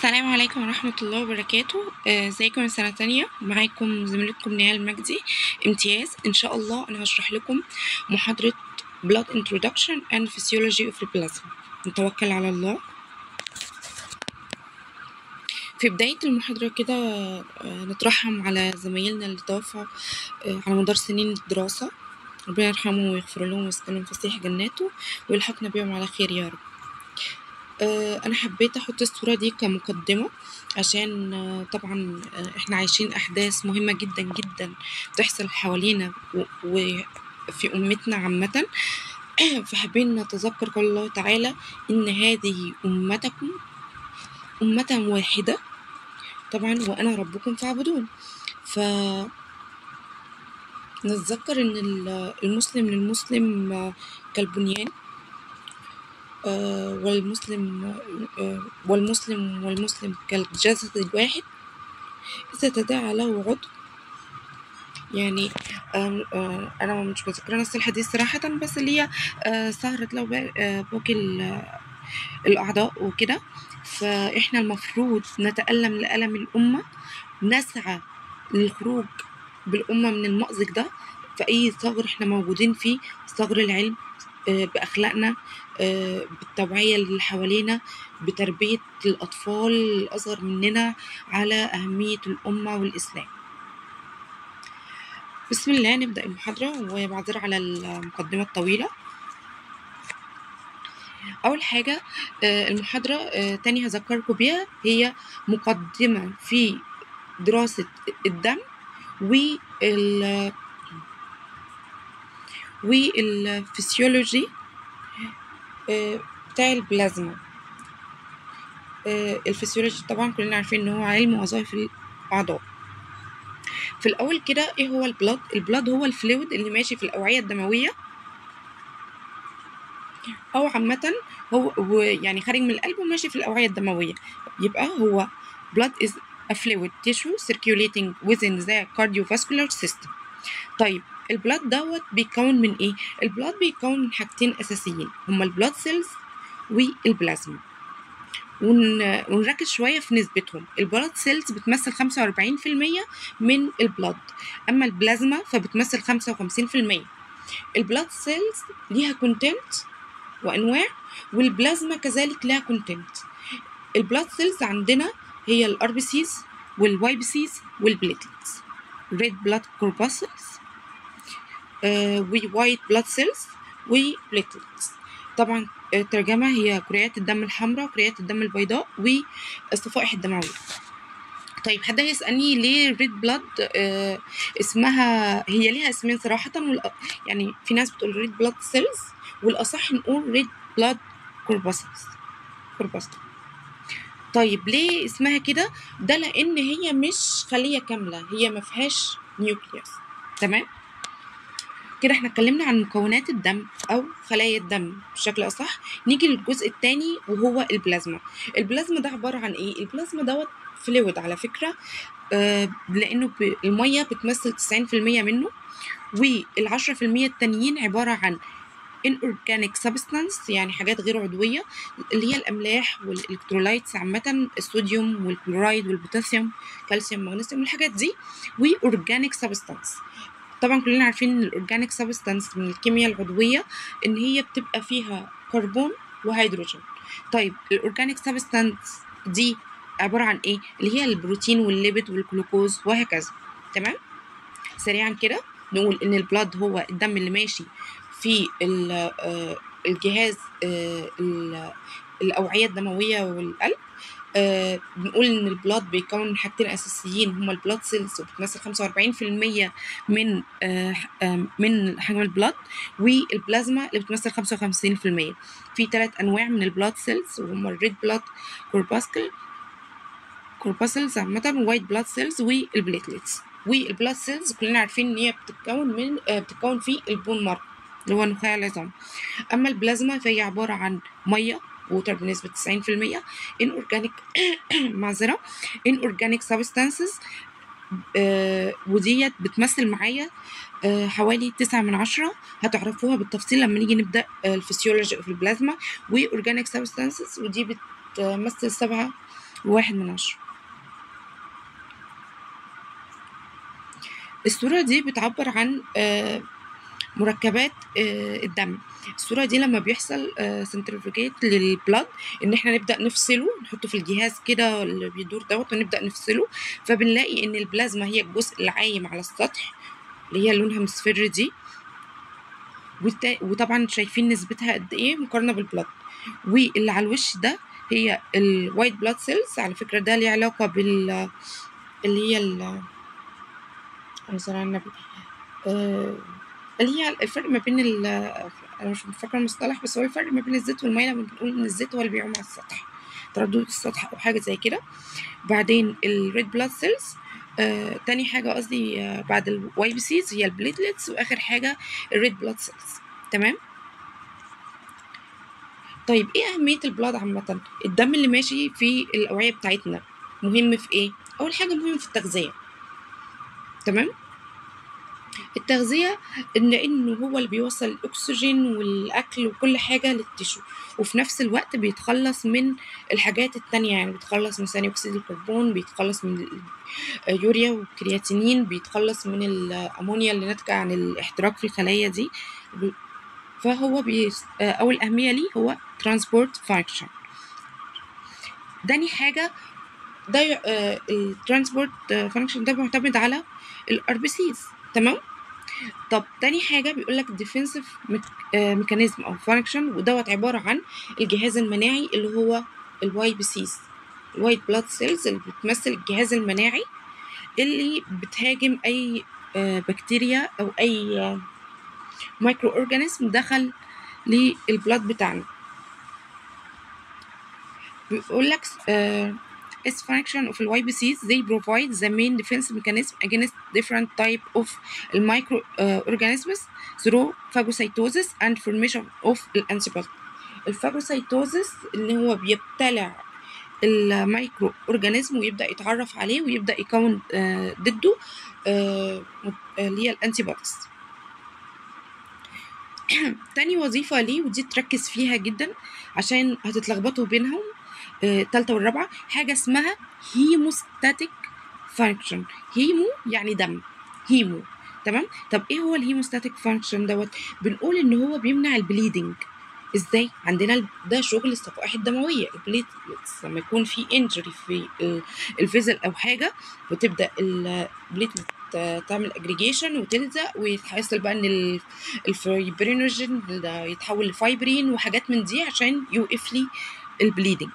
السلام عليكم ورحمة الله وبركاته آه، ازيكم من سنة تانية معاكم زميلتكم نهال المجدي امتياز ان شاء الله انا هشرح لكم محاضرة Blood Introduction and Physiology of the Plasma نتوكل على الله في بداية المحاضرة كده آه، نترحم على زمايلنا اللي توفوا آه، على مدار سنين الدراسة ربنا يرحمهم ويغفر لهم ويسكنهم فسيح جناته ويلحقنا بيهم على خير يا رب آه، انا حبيت احط الصورة دي كمقدمة عشان آه، طبعا آه، احنا عايشين احداث مهمة جدا جدا بتحصل حوالينا و- وفي امتنا عامة فحابين نتذكر قول الله تعالى ان هذه امتكم امة واحدة طبعا وانا ربكم فاعبدون ف نتذكر ان ال- المسلم للمسلم آه، كالبنيان آه، والمسلم آه، والمسلم والمسلم كالجسد الواحد إذا تداعى له عضو يعني آم، آه، أنا مش متذكرة نفس الحديث صراحة بس اللي هي آه، سهرت له با- آه، باقي ال- الأعضاء وكده فإحنا المفروض نتألم لألم الأمة نسعى للخروج بالأمة من المأزق ده في أي ثغر إحنا موجودين فيه ثغر العلم آه، بأخلاقنا آه، بالتوعية اللي حوالينا بتربية الأطفال الأصغر مننا على أهمية الأمة والإسلام بسم الله نبدأ المحاضرة ومعذرة على المقدمة الطويلة أول حاجة آه، المحاضرة آه، تاني هذكركم بيها هي مقدمة في دراسة الدم وال والفسيولوجي آه، بتاع البلازما آه، الفسيولوجي طبعا كلنا عارفين ان هو علم وظائف الاعضاء في الاول كده ايه هو البلاد البلاد هو الفلويد اللي ماشي في الاوعيه الدمويه او عامه هو هو يعني خارج من القلب وماشي في الاوعيه الدمويه يبقى هو blood is a fluid tissue circulating within the cardiovascular system طيب البلاد دوت بيتكون من ايه البلاد بيتكون من حاجتين اساسيين هما البلاد سيلز والبلازما ون... ونركز شويه في نسبتهم البلاد سيلز بتمثل 45% من البلاد اما البلازما فبتمثل 55% البلاد سيلز ليها كونتنت وانواع والبلازما كذلك لها كونتنت البلاد سيلز عندنا هي الار بي سيز والواي بي سيز والبليتلتس ريد بلاد كورباسلز ووايت بلاد سيلز وبليتلتس طبعا الترجمة هي كريات الدم الحمراء وكريات الدم البيضاء والصفائح الدموية طيب حد هيسألني ليه ريد بلاد آه اسمها هي ليها اسمين صراحة والأ- يعني في ناس بتقول ريد بلاد سيلز والأصح نقول ريد بلاد كورباسلز كورباسلز طيب ليه اسمها كده ده لان هي مش خليه كامله هي ما فيهاش نيوكليوس تمام كده احنا اتكلمنا عن مكونات الدم او خلايا الدم بشكل اصح نيجي للجزء الثاني وهو البلازما البلازما ده عباره عن ايه البلازما دوت فلويد على فكره آه لانه ب- الميه بتمثل 90% منه وال10% التانيين عباره عن inorganic substance يعني حاجات غير عضويه اللي هي الاملاح والالكترولايتس عامه الصوديوم والكلورايد والبوتاسيوم كالسيوم مغنيسيوم والحاجات دي واورجانيك سبستانس طبعا كلنا عارفين ان الاورجانيك سبستانس من الكيمياء العضويه ان هي بتبقى فيها كربون وهيدروجين طيب الاورجانيك سبستانس دي عباره عن ايه اللي هي البروتين والليبيد والجلوكوز وهكذا تمام سريعا كده نقول ان البلاد هو الدم اللي ماشي في ال- آه، الجهاز آه، ال- الاوعيه الدمويه والقلب آه، بنقول ان البلاد بيكون من حاجتين اساسيين هما البلاد سيلز وبتمثل 45% من آه، آه، من حجم البلاد والبلازما اللي بتمثل 55% في ثلاث انواع من البلاد سيلز وهما الريد بلاد كورباسكل كورباسلز عامة وايت بلاد سيلز والبليتلتس والبلاد سيلز كلنا عارفين ان هي بتتكون من آه، بتتكون في البون مارو اللي هو نخاع العظام اما البلازما فهي عبارة عن مية ووتر بنسبة 90% inorganic معذرة inorganic substances آه وديت بتمثل معايا آه حوالي تسعة من عشرة هتعرفوها بالتفصيل لما نيجي نبدأ آه الفسيولوجي في البلازما وأورجانيك سبستانسز ودي بتمثل سبعة بواحد من عشرة الصورة دي بتعبر عن آه، مركبات آه، الدم الصورة دي لما بيحصل سنترفيجيت للبلاد ان احنا نبدأ نفصله نحطه في الجهاز كده اللي بيدور دوت ونبدأ نفصله فبنلاقي ان البلازما هي الجزء العايم على السطح اللي هي لونها مصفر دي والتا- وطبعا شايفين نسبتها قد ايه مقارنة بالبلاد واللي على الوش ده هي الوايت بلاد سيلز على فكرة ده ليه علاقة بال اللي هي ال اللهم صل على النبي آه، اللي هي الفرق ما بين ال انا مش فاكره المصطلح بس هو الفرق ما بين الزيت والميه لما بنقول ان الزيت هو اللي بيعوم على السطح تردد السطح او حاجه زي كده بعدين الريد بلاد سيلز آه، تاني حاجة قصدي آه، بعد الواي بي سيز هي البليتلتس وآخر حاجة الريد بلاد سيلز تمام طيب ايه أهمية البلاد عامة الدم اللي ماشي في الأوعية بتاعتنا مهم في ايه أول حاجة مهم في التغذية تمام التغذية إن إنه هو اللي بيوصل الأكسجين والأكل وكل حاجة للتشو وفي نفس الوقت بيتخلص من الحاجات التانية يعني بيتخلص من ثاني أكسيد الكربون بيتخلص من اليوريا والكرياتينين بيتخلص من الأمونيا اللي ناتجة عن الاحتراق في الخلايا دي فهو بي... أول أهمية ليه هو ترانسبورت فانكشن تاني حاجة ده الترانسبورت فانكشن ده معتمد على الار بي سيز تمام طب تاني حاجه بيقول لك ديفنسيف ميكانيزم او فانكشن ودوت عباره عن الجهاز المناعي اللي هو الواي بي سيز الوايت بلاد سيلز اللي بتمثل الجهاز المناعي اللي بتهاجم اي آه، بكتيريا او اي آه، مايكرو اورجانيزم دخل للبلاد بتاعنا بيقول لك uh, its function of the YBCs they provide the main defense mechanism against different type of microorganisms through phagocytosis and formation of الانتيبيوتيك الفاجوسيتوزس اللي هو بيبتلع المايكرو اورجانيزم ويبدا يتعرف عليه ويبدا يكون آه، ضده آه، اللي هي الانتيبوديز تاني وظيفة ليه ودي تركز فيها جدا عشان هتتلخبطوا بينهم آه، التالتة والرابعة حاجة اسمها هيموستاتيك فانكشن هيمو يعني دم هيمو تمام طب ايه هو الهيموستاتيك فانكشن دوت بنقول ان هو بيمنع البليدنج ازاي عندنا ال- ده شغل الصفائح الدمويه البليتلتس لما يكون في انجري في ال- الفيزل او حاجه وتبدا البليتلت تعمل اجريجيشن وتلزق ويحصل بقى ان ال- الفايبرينوجين ده يتحول لفايبرين وحاجات من دي عشان يوقف لي البليدنج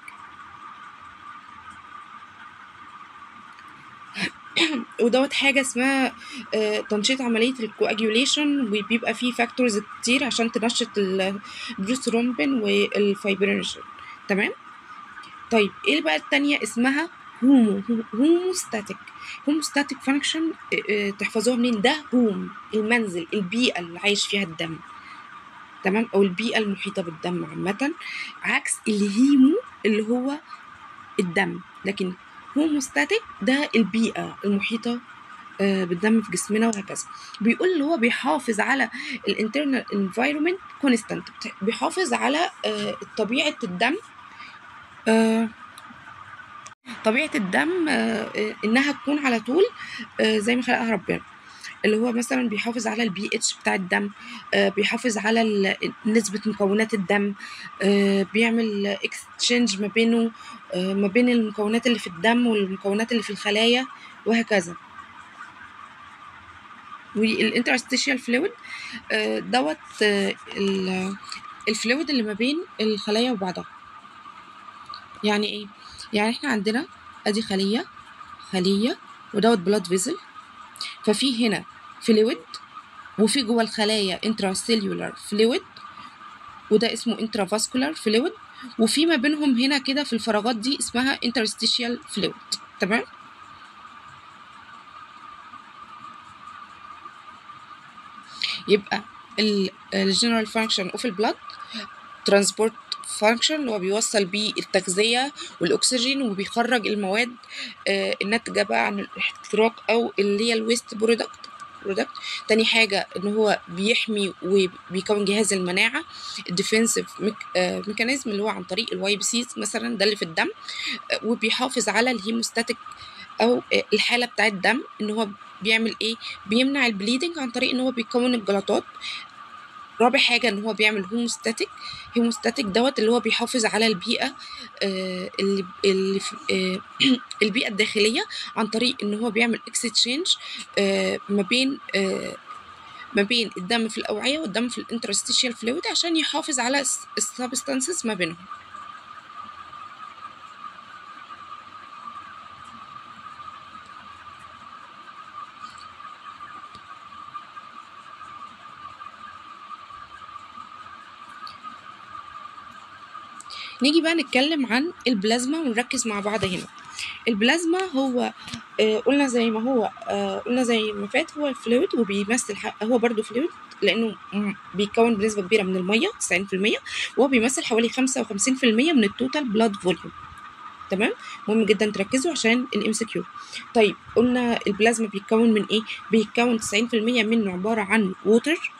ودوت حاجة اسمها آه، تنشيط عملية الكواجيوليشن وبيبقى فيه فاكتورز كتير عشان تنشط البروثرومبين والفايبرينوجين تمام طيب ايه بقى التانية اسمها هومو هوموستاتيك هوموستاتيك فانكشن تحفظوها منين ده هوم المنزل البيئة اللي عايش فيها الدم تمام او البيئة المحيطة بالدم عامة عكس الهيمو اللي هو الدم لكن هوموستاتيك ده البيئة المحيطة آه، بالدم في جسمنا وهكذا بيقول اللي هو بيحافظ على الانترنال انفايرمنت كونستانت بيحافظ على آه، طبيعة الدم آه، طبيعة الدم آه، آه، انها تكون على طول آه، زي ما خلقها ربنا اللي هو مثلا بيحافظ على البي اتش بتاع الدم آه، بيحافظ على ال- نسبة مكونات الدم آه، بيعمل اكستشينج ما بينه آه، ما بين المكونات اللي في الدم والمكونات اللي في الخلايا وهكذا والانترستيشيال فلويد دوت آه، ال- الفلويد اللي ما بين الخلايا وبعضها يعني ايه يعني احنا عندنا ادي خلية خلية ودوت بلاد فيزل ففي هنا فلويد وفي جوه الخلايا انتراسيلولار فلويد وده اسمه انترافاسكولار فلويد وفي ما بينهم هنا كده في الفراغات دي اسمها انترستيشيال فلويد تمام يبقى الجنرال فانكشن اوف البلاد ترانسبورت فانكشن اللي هو بيوصل بيه التغذية والأكسجين وبيخرج المواد آه، الناتجة بقى عن الاحتراق أو اللي هي الويست برودكت برودكت تاني حاجه ان هو بيحمي وبيكون جهاز المناعه الديفنسيف ميكانيزم اللي هو عن طريق الواي بي سيز مثلا ده اللي في الدم آه، وبيحافظ على الهيموستاتيك او آه، الحاله بتاعه الدم ان هو بيعمل ايه بيمنع البليدنج عن طريق ان هو بيكون الجلطات رابع حاجة ان هو بيعمل هوموستاتيك هوموستاتيك دوت اللي هو بيحافظ على البيئة آه اللي, اللي في آه البيئة الداخلية عن طريق ان هو بيعمل اكستشينج آه ما بين آه ما بين الدم في الأوعية والدم في الانترستيشيال فلويد عشان يحافظ على السبستانسز ما بينهم نيجي بقى نتكلم عن البلازما ونركز مع بعض هنا البلازما هو آه قلنا زي ما هو آه قلنا زي ما فات هو الفلويد وبيمثل هو برضو فلويد لانه بيتكون بنسبه كبيره من الميه 90% وهو بيمثل حوالي 55% من التوتال بلاد فوليوم تمام مهم جدا تركزوا عشان الام سي كيو طيب قلنا البلازما بيتكون من ايه بيتكون 90% منه عباره عن ووتر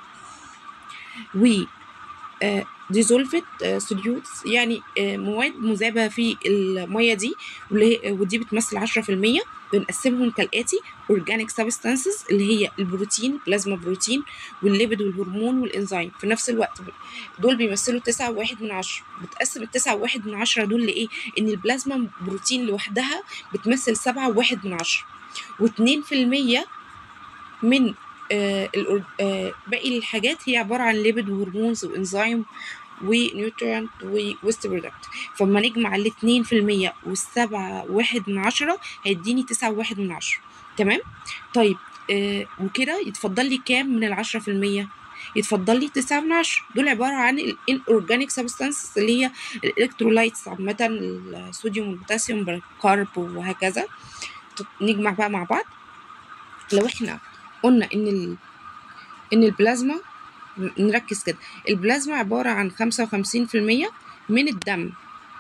و ديزولفت سوليوتس يعني آه مواد مذابة في المية دي ودي بتمثل 10% بنقسمهم كالآتي اورجانيك سبستانسز اللي هي البروتين بلازما بروتين والليبيد والهرمون والانزيم في نفس الوقت دول بيمثلوا تسعة واحد من عشرة بتقسم التسعة واحد من عشرة دول لإيه؟ إن البلازما بروتين لوحدها بتمثل سبعة واحد من عشرة واتنين في المية من آه آه باقي الحاجات هي عبارة عن ليبيد وهرمونز وانزيم ونيوترينت وويست برودكت فلما نجمع الاتنين في المية والسبعة واحد من عشرة هيديني تسعة واحد من عشرة تمام طيب آه وكده يتفضل لي كام من العشرة في المية يتفضل لي تسعة من عشرة دول عبارة عن الان اورجانيك سبستانسز اللي هي الالكترولايتس عامة الصوديوم والبوتاسيوم بالكارب وهكذا نجمع بقى مع بعض لو احنا قلنا ان ال... ان البلازما نركز كده البلازما عبارة عن خمسة وخمسين في المية من الدم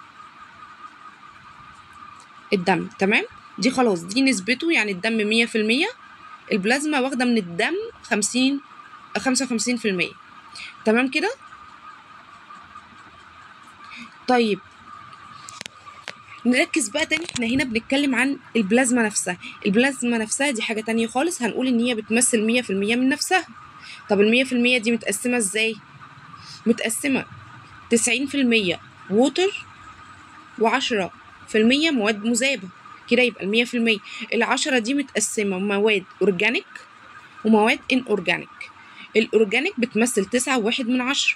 الدم تمام دي خلاص دي نسبته يعني الدم مية في المية البلازما واخدة من الدم خمسين خمسة وخمسين في المية تمام كده طيب نركز بقى تاني احنا هنا بنتكلم عن البلازما نفسها البلازما نفسها دي حاجة تانية خالص هنقول ان هي بتمثل مية في المية من نفسها طب المية في المية دي متقسمة ازاي متقسمة تسعين في المية ووتر وعشرة في المية مواد مذابة كده يبقى المية في المية العشرة دي متقسمة مواد أورجانيك ومواد إن أورجانيك الأورجانيك بتمثل تسعة واحد من عشرة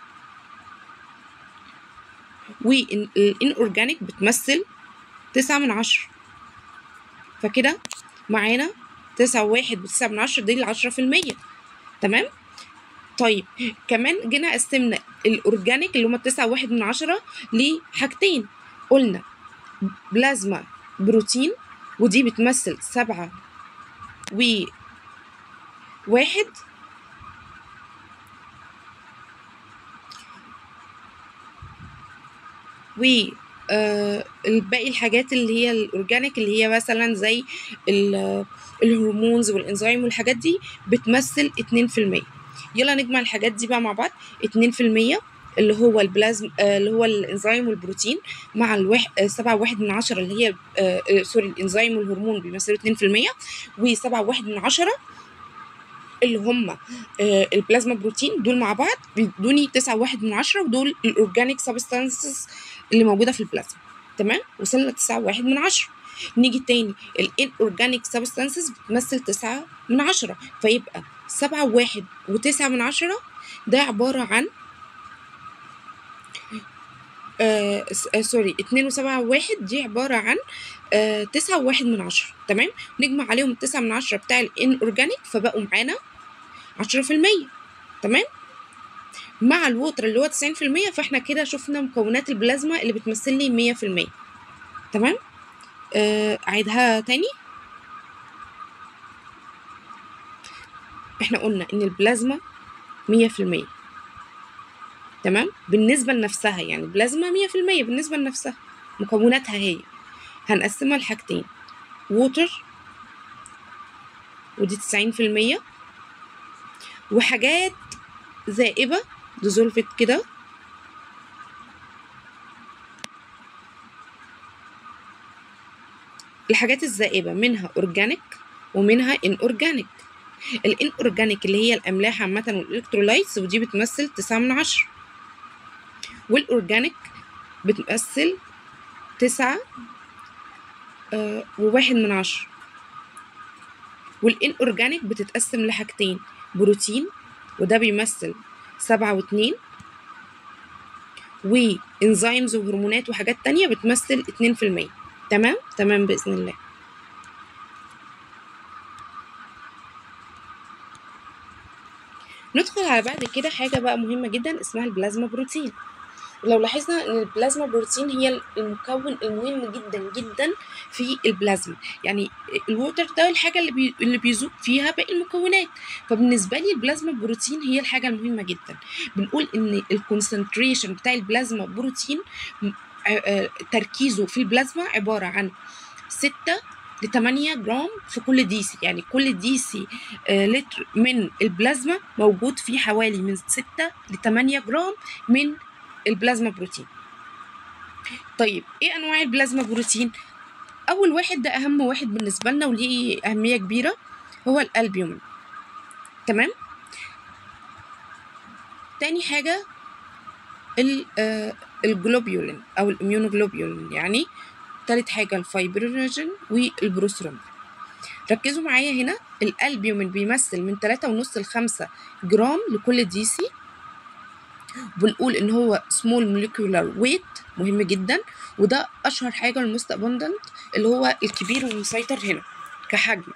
والإن أورجانيك بتمثل تسعة من عشرة فكده معانا تسعة واحد وتسعة من عشرة دي العشرة في المية تمام طيب كمان جينا قسمنا الاورجانيك اللي هما التسعة واحد من عشرة لحاجتين قلنا بلازما بروتين ودي بتمثل سبعة و واحد و آه الباقي الحاجات اللي هي الاورجانيك اللي هي مثلا زي الهرمونز والانزيم والحاجات دي بتمثل اتنين في المية يلا نجمع الحاجات دي بقى مع بعض اتنين في المية اللي هو البلازم آه اللي هو الانزيم والبروتين مع الواحد آه سبعة واحد من عشرة اللي هي آه سوري الانزيم والهرمون بيمثلوا اتنين في المية وسبعة واحد من عشرة اللي هم آه البلازما بروتين دول مع بعض بيدوني تسعة واحد من عشرة ودول الاورجانيك سبستانسز اللي موجودة في البلازما تمام وصلنا تسعة واحد من عشرة نيجي تاني الان اورجانيك سبستانسز بتمثل تسعة من عشرة فيبقى سبعة واحد وتسعة من عشرة ده عبارة عن آه سوري اتنين وسبعة واحد دي عبارة عن آه تسعة وواحد من عشرة تمام نجمع عليهم التسعة من عشرة بتاع الان اورجانيك فبقوا معانا عشرة في المية تمام مع الووتر اللي هو تسعين في المية فاحنا كده شفنا مكونات البلازما اللي بتمثل لي مية في المية تمام آه أعيدها تاني احنا قلنا ان البلازما مية في المية تمام بالنسبة لنفسها يعني البلازما مية في المية بالنسبة لنفسها مكوناتها هي هنقسمها لحاجتين ووتر ودي تسعين في المية وحاجات ذائبة ديزولفت كده الحاجات الذائبة منها أورجانيك ومنها إن أورجانيك الإن أورجانيك اللي هي الأملاح عامة والإلكترولايتس ودي بتمثل تسعة من عشرة والأورجانيك بتمثل تسعة آه وواحد من عشرة والإن أورجانيك بتتقسم لحاجتين بروتين وده بيمثل سبعة واتنين وإنزيمز وهرمونات وحاجات تانية بتمثل اتنين في المية تمام تمام بإذن الله ندخل على بعد كده حاجة بقى مهمة جدا اسمها البلازما بروتين لو لاحظنا ان البلازما بروتين هي المكون المهم جدا جدا في البلازما يعني الووتر ده الحاجه اللي بي اللي بيذوب فيها باقي المكونات فبالنسبه لي البلازما بروتين هي الحاجه المهمه جدا بنقول ان الكونسنتريشن بتاع البلازما بروتين تركيزه في البلازما عباره عن 6 ل 8 جرام في كل دي سي يعني كل دي سي لتر من البلازما موجود فيه حوالي من 6 ل 8 جرام من البلازما بروتين طيب ايه انواع البلازما بروتين اول واحد ده اهم واحد بالنسبه لنا وليه اهميه كبيره هو الالبيومين تمام تاني حاجه الجلوبيولين او الاميونوجلوبيولين يعني تالت حاجه الفايبرينوجين والبروستروم ركزوا معايا هنا الالبيومين بيمثل من 3.5 ل 5 جرام لكل دي سي بنقول ان هو سمول موليكولار ويت مهم جدا وده اشهر حاجه الموست ابوندنت اللي هو الكبير والمسيطر هنا كحجم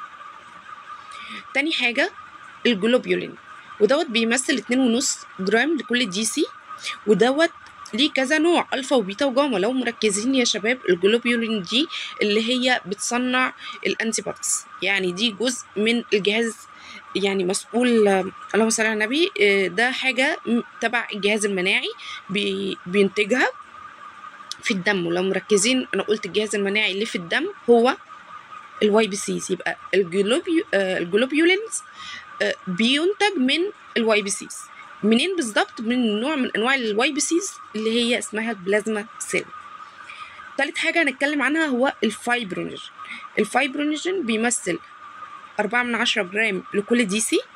تاني حاجه الجلوبيولين ودوت بيمثل 2.5 جرام لكل دي سي ودوت ليه كذا نوع الفا وبيتا وجاما لو مركزين يا شباب الجلوبيولين دي اللي هي بتصنع الانتي بوديز يعني دي جزء من الجهاز يعني مسؤول اللهم صل على النبي ده حاجة تبع الجهاز المناعي بي بينتجها في الدم ولو مركزين أنا قلت الجهاز المناعي اللي في الدم هو الواي بي سيز يبقى الجلوبيو الجلوبيولينز بينتج من الواي بي سيز منين بالظبط من نوع من انواع الواي بي سيز اللي هي اسمها البلازما سيل تالت حاجه هنتكلم عنها هو الفايبرونيجين الفايبرونيجين بيمثل أربعة من عشرة جرام لكل دي سي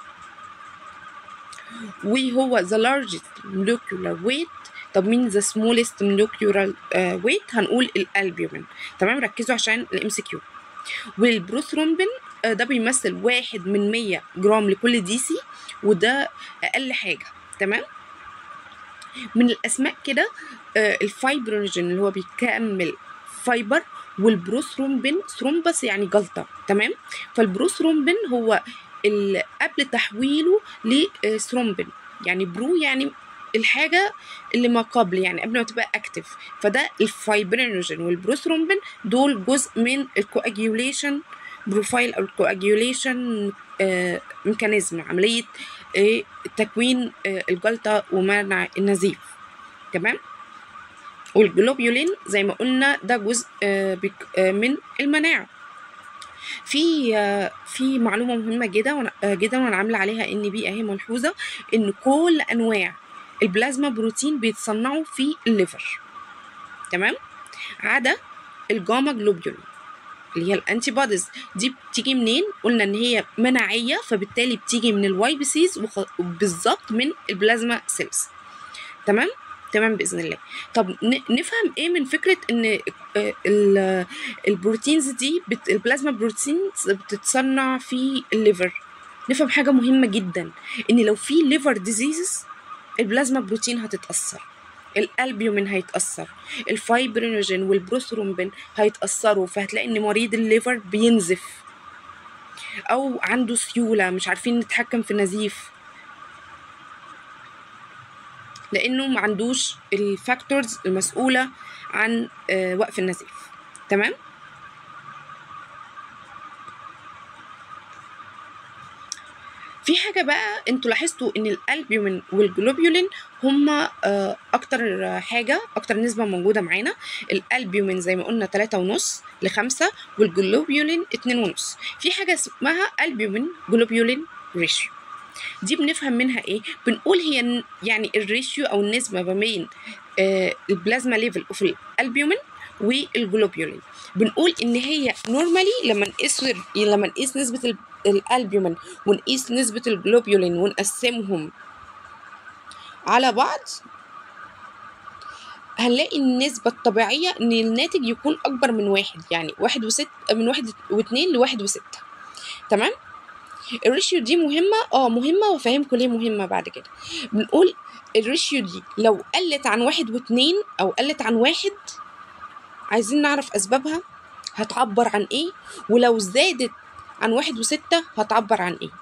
وهو the largest molecular weight طب مين the smallest molecular uh, weight هنقول الالبيومين تمام ركزوا عشان الام سي كيو والبروثرومبين uh, ده بيمثل واحد من مية جرام لكل دي سي وده أقل حاجة تمام من الأسماء كده uh, الفايبرونيجين اللي هو بيكمل فايبر والبروثرومبين ثرومبس يعني جلطة تمام فالبروثرومبين هو قبل تحويله لثرومبين يعني برو يعني الحاجة اللي ما قبل يعني قبل ما تبقى اكتف فده الفايبرينوجين والبروثرومبين دول جزء من الكواجيوليشن بروفايل او الكواجيوليشن آه ميكانيزم عملية آه تكوين آه الجلطة ومنع النزيف تمام والجلوبيولين زي ما قلنا ده جزء من المناعة في في معلومة مهمة جدا جدا وانا عاملة عليها ان بي اهي ملحوظة ان كل انواع البلازما بروتين بيتصنعوا في الليفر تمام عدا الجاما جلوبيولين اللي هي الانتي بوديز دي بتيجي منين قلنا ان هي مناعيه فبالتالي بتيجي من الواي بي سيز بالظبط من البلازما سيلز تمام تمام باذن الله طب نفهم ايه من فكره ان البروتينز دي بت البلازما بروتينز بتتصنع في الليفر نفهم حاجه مهمه جدا ان لو في ليفر ديزيزز البلازما بروتين هتتاثر الالبيومين هيتاثر الفايبرينوجين والبروثرومبين هيتاثروا فهتلاقي ان مريض الليفر بينزف او عنده سيوله مش عارفين نتحكم في النزيف لانه ما عندوش الفاكتورز المسؤوله عن وقف النزيف تمام في حاجة بقى انتوا لاحظتوا ان الالبيومين والجلوبيولين هما آه، اكتر حاجة اكتر نسبة موجودة معانا الالبيومين زي ما قلنا تلاتة ونص لخمسة والجلوبيولين اتنين ونص في حاجة اسمها البيومين جلوبيولين ريشيو دي بنفهم منها ايه بنقول هي ن- يعني الريشيو او النسبة ما بين آه، البلازما ليفل اوف الالبيومين والجلوبيولين بنقول ان هي نورمالي لما نقيس لما نقيس نسبة ال- الالبيومين ونقيس نسبة الجلوبيولين ونقسمهم على بعض هنلاقي النسبة الطبيعية إن الناتج يكون أكبر من واحد يعني واحد وست من واحد واتنين لواحد وستة تمام الريشيو دي مهمة اه مهمة وافهمكم ليه مهمة بعد كده بنقول الريشيو دي لو قلت عن واحد واتنين أو قلت عن واحد عايزين نعرف أسبابها هتعبر عن إيه ولو زادت عن واحد وستة هتعبر عن إيه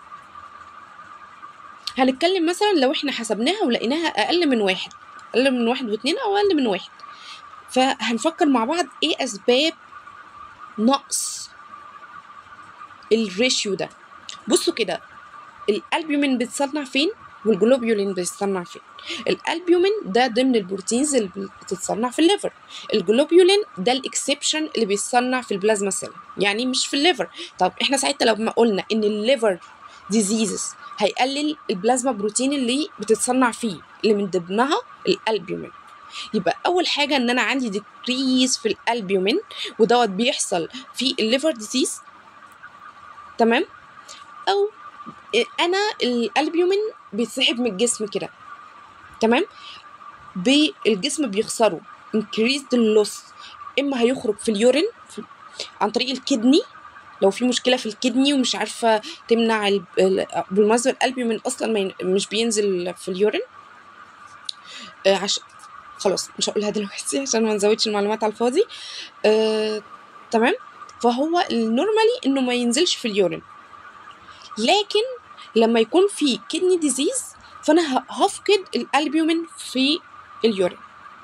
هنتكلم مثلا لو احنا حسبناها ولقيناها أقل من واحد أقل من واحد واتنين أو أقل من واحد فهنفكر مع بعض إيه أسباب نقص الريشيو ده بصوا كده الالبيومين بيتصنع فين والجلوبيولين بيتصنع فين الالبيومين ده ضمن البروتينز اللي بتتصنع في الليفر الجلوبيولين ده الاكسبشن اللي بيتصنع في البلازما سيل يعني مش في الليفر طب احنا ساعتها لما قلنا ان الليفر ديزيزز هيقلل البلازما بروتين اللي بتتصنع فيه اللي من ضمنها الالبيومين يبقى اول حاجه ان انا عندي ديكريز في الالبيومين ودوت بيحصل في الليفر ديزيز تمام او انا الالبيومين بيتسحب من الجسم كده تمام بالجسم بيخسره increased اللوس اما هيخرج في اليورين في عن طريق الكدني لو في مشكله في الكدني ومش عارفه تمنع ال- ال- بالمناسبه الالبيومين اصلا ما ين- مش بينزل في اليورين آه عش... خلاص مش هقولها دلوقتي عشان ما نزودش المعلومات على الفاضي آه... تمام فهو النورمالي انه ما ينزلش في اليورين لكن لما يكون في كدني ديزيز فانا ه- هفقد الالبيومين في اليورين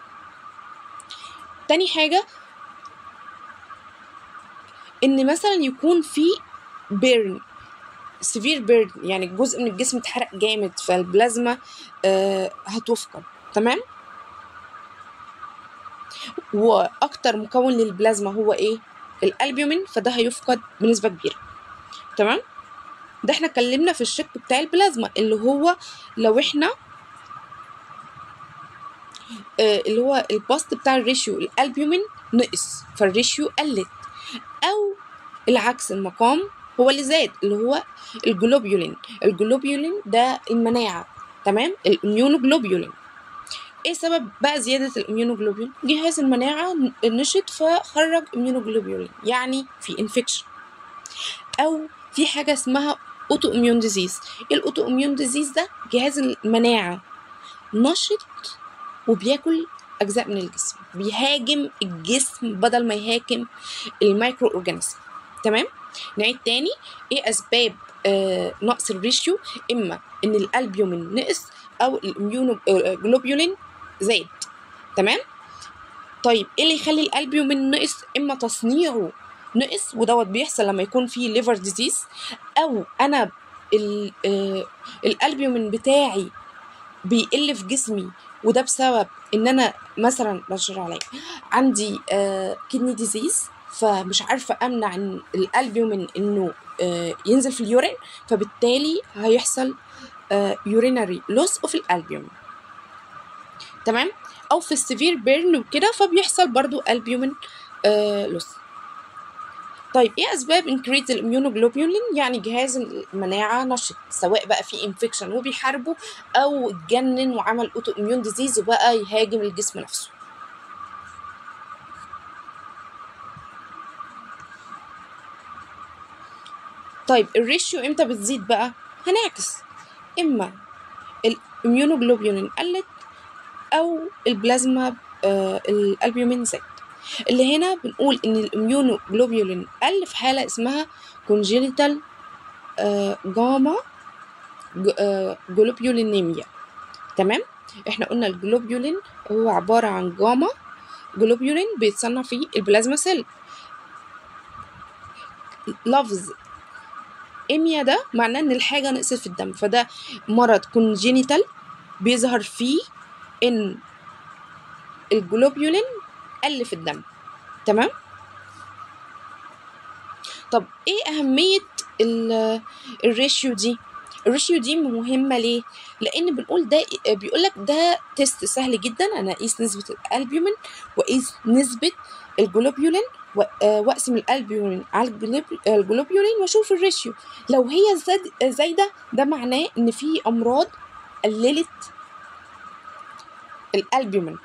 تاني حاجه ان مثلا يكون في بيرن سيفير بيرن يعني جزء من الجسم اتحرق جامد فالبلازما آه هتفقد تمام واكتر مكون للبلازما هو ايه الالبيومين فده هيفقد بنسبه كبيره تمام ده احنا اتكلمنا في الشق بتاع البلازما اللي هو لو احنا آه اللي هو الباست بتاع الريشيو الالبيومين نقص فالريشيو قلت او العكس المقام هو اللي زاد اللي هو الجلوبيولين الجلوبيولين ده المناعة تمام الاميونوجلوبيولين ايه سبب بقى زيادة الاميونوجلوبيولين جهاز المناعة نشط فخرج اميونوجلوبيولين يعني في انفكشن او في حاجة اسمها اوتو اميون ديزيز ايه الاوتو اميون ديزيز ده جهاز المناعة نشط وبياكل اجزاء من الجسم بيهاجم الجسم بدل ما يهاجم المايكرو اورجانيزم تمام نعيد تاني ايه اسباب آه نقص الريشيو اما ان الالبيومين نقص او الاميونوجلوبيولين زاد تمام طيب ايه اللي يخلي الالبيومين نقص اما تصنيعه نقص ودوت بيحصل لما يكون في ليفر ديزيز او انا ال- آه، الالبيومين بتاعي بيقل في جسمي وده بسبب ان انا مثلا بشر عليا عندي آه كدني ديزيز فمش عارفه امنع ان الالبيومين انه آه ينزل في اليورين فبالتالي هيحصل آه يورينري لوس اوف الالبيومين تمام او في السيفير بيرن وكده فبيحصل برضو البيومين آه لوس طيب ايه اسباب انكريز الاميونوجلوبولين يعني جهاز المناعه نشط سواء بقى في انفكشن وبيحاربه او اتجنن وعمل اوتو اميون ديزيز وبقى يهاجم الجسم نفسه طيب الريشيو امتى بتزيد بقى هنعكس اما الاميونوجلوبولين قلت او البلازما آه الالبيومين زاد اللي هنا بنقول ان الاميونوجلوبولين قل في حاله اسمها كونجينيتال آه جاما ج- آه جلوبيولينيميا تمام احنا قلنا الجلوبيولين هو عباره عن جاما جلوبيولين بيتصنع في البلازما سيل لفظ إيميا ده معناه إن الحاجة نقصت في الدم فده مرض كونجينيتال بيظهر فيه إن الجلوبيولين قل في الدم تمام طب ايه اهميه ال- الريشيو دي الريشيو دي مهمه ليه لان بنقول ده بيقول لك ده تيست سهل جدا انا اقيس نسبه الالبيومين واقيس نسبه الجلوبيولين و- آه، واقسم الالبيومين على الجلوب- الجلوبيولين واشوف الريشيو لو هي زاد زايده ده معناه ان في امراض قللت الالبيومين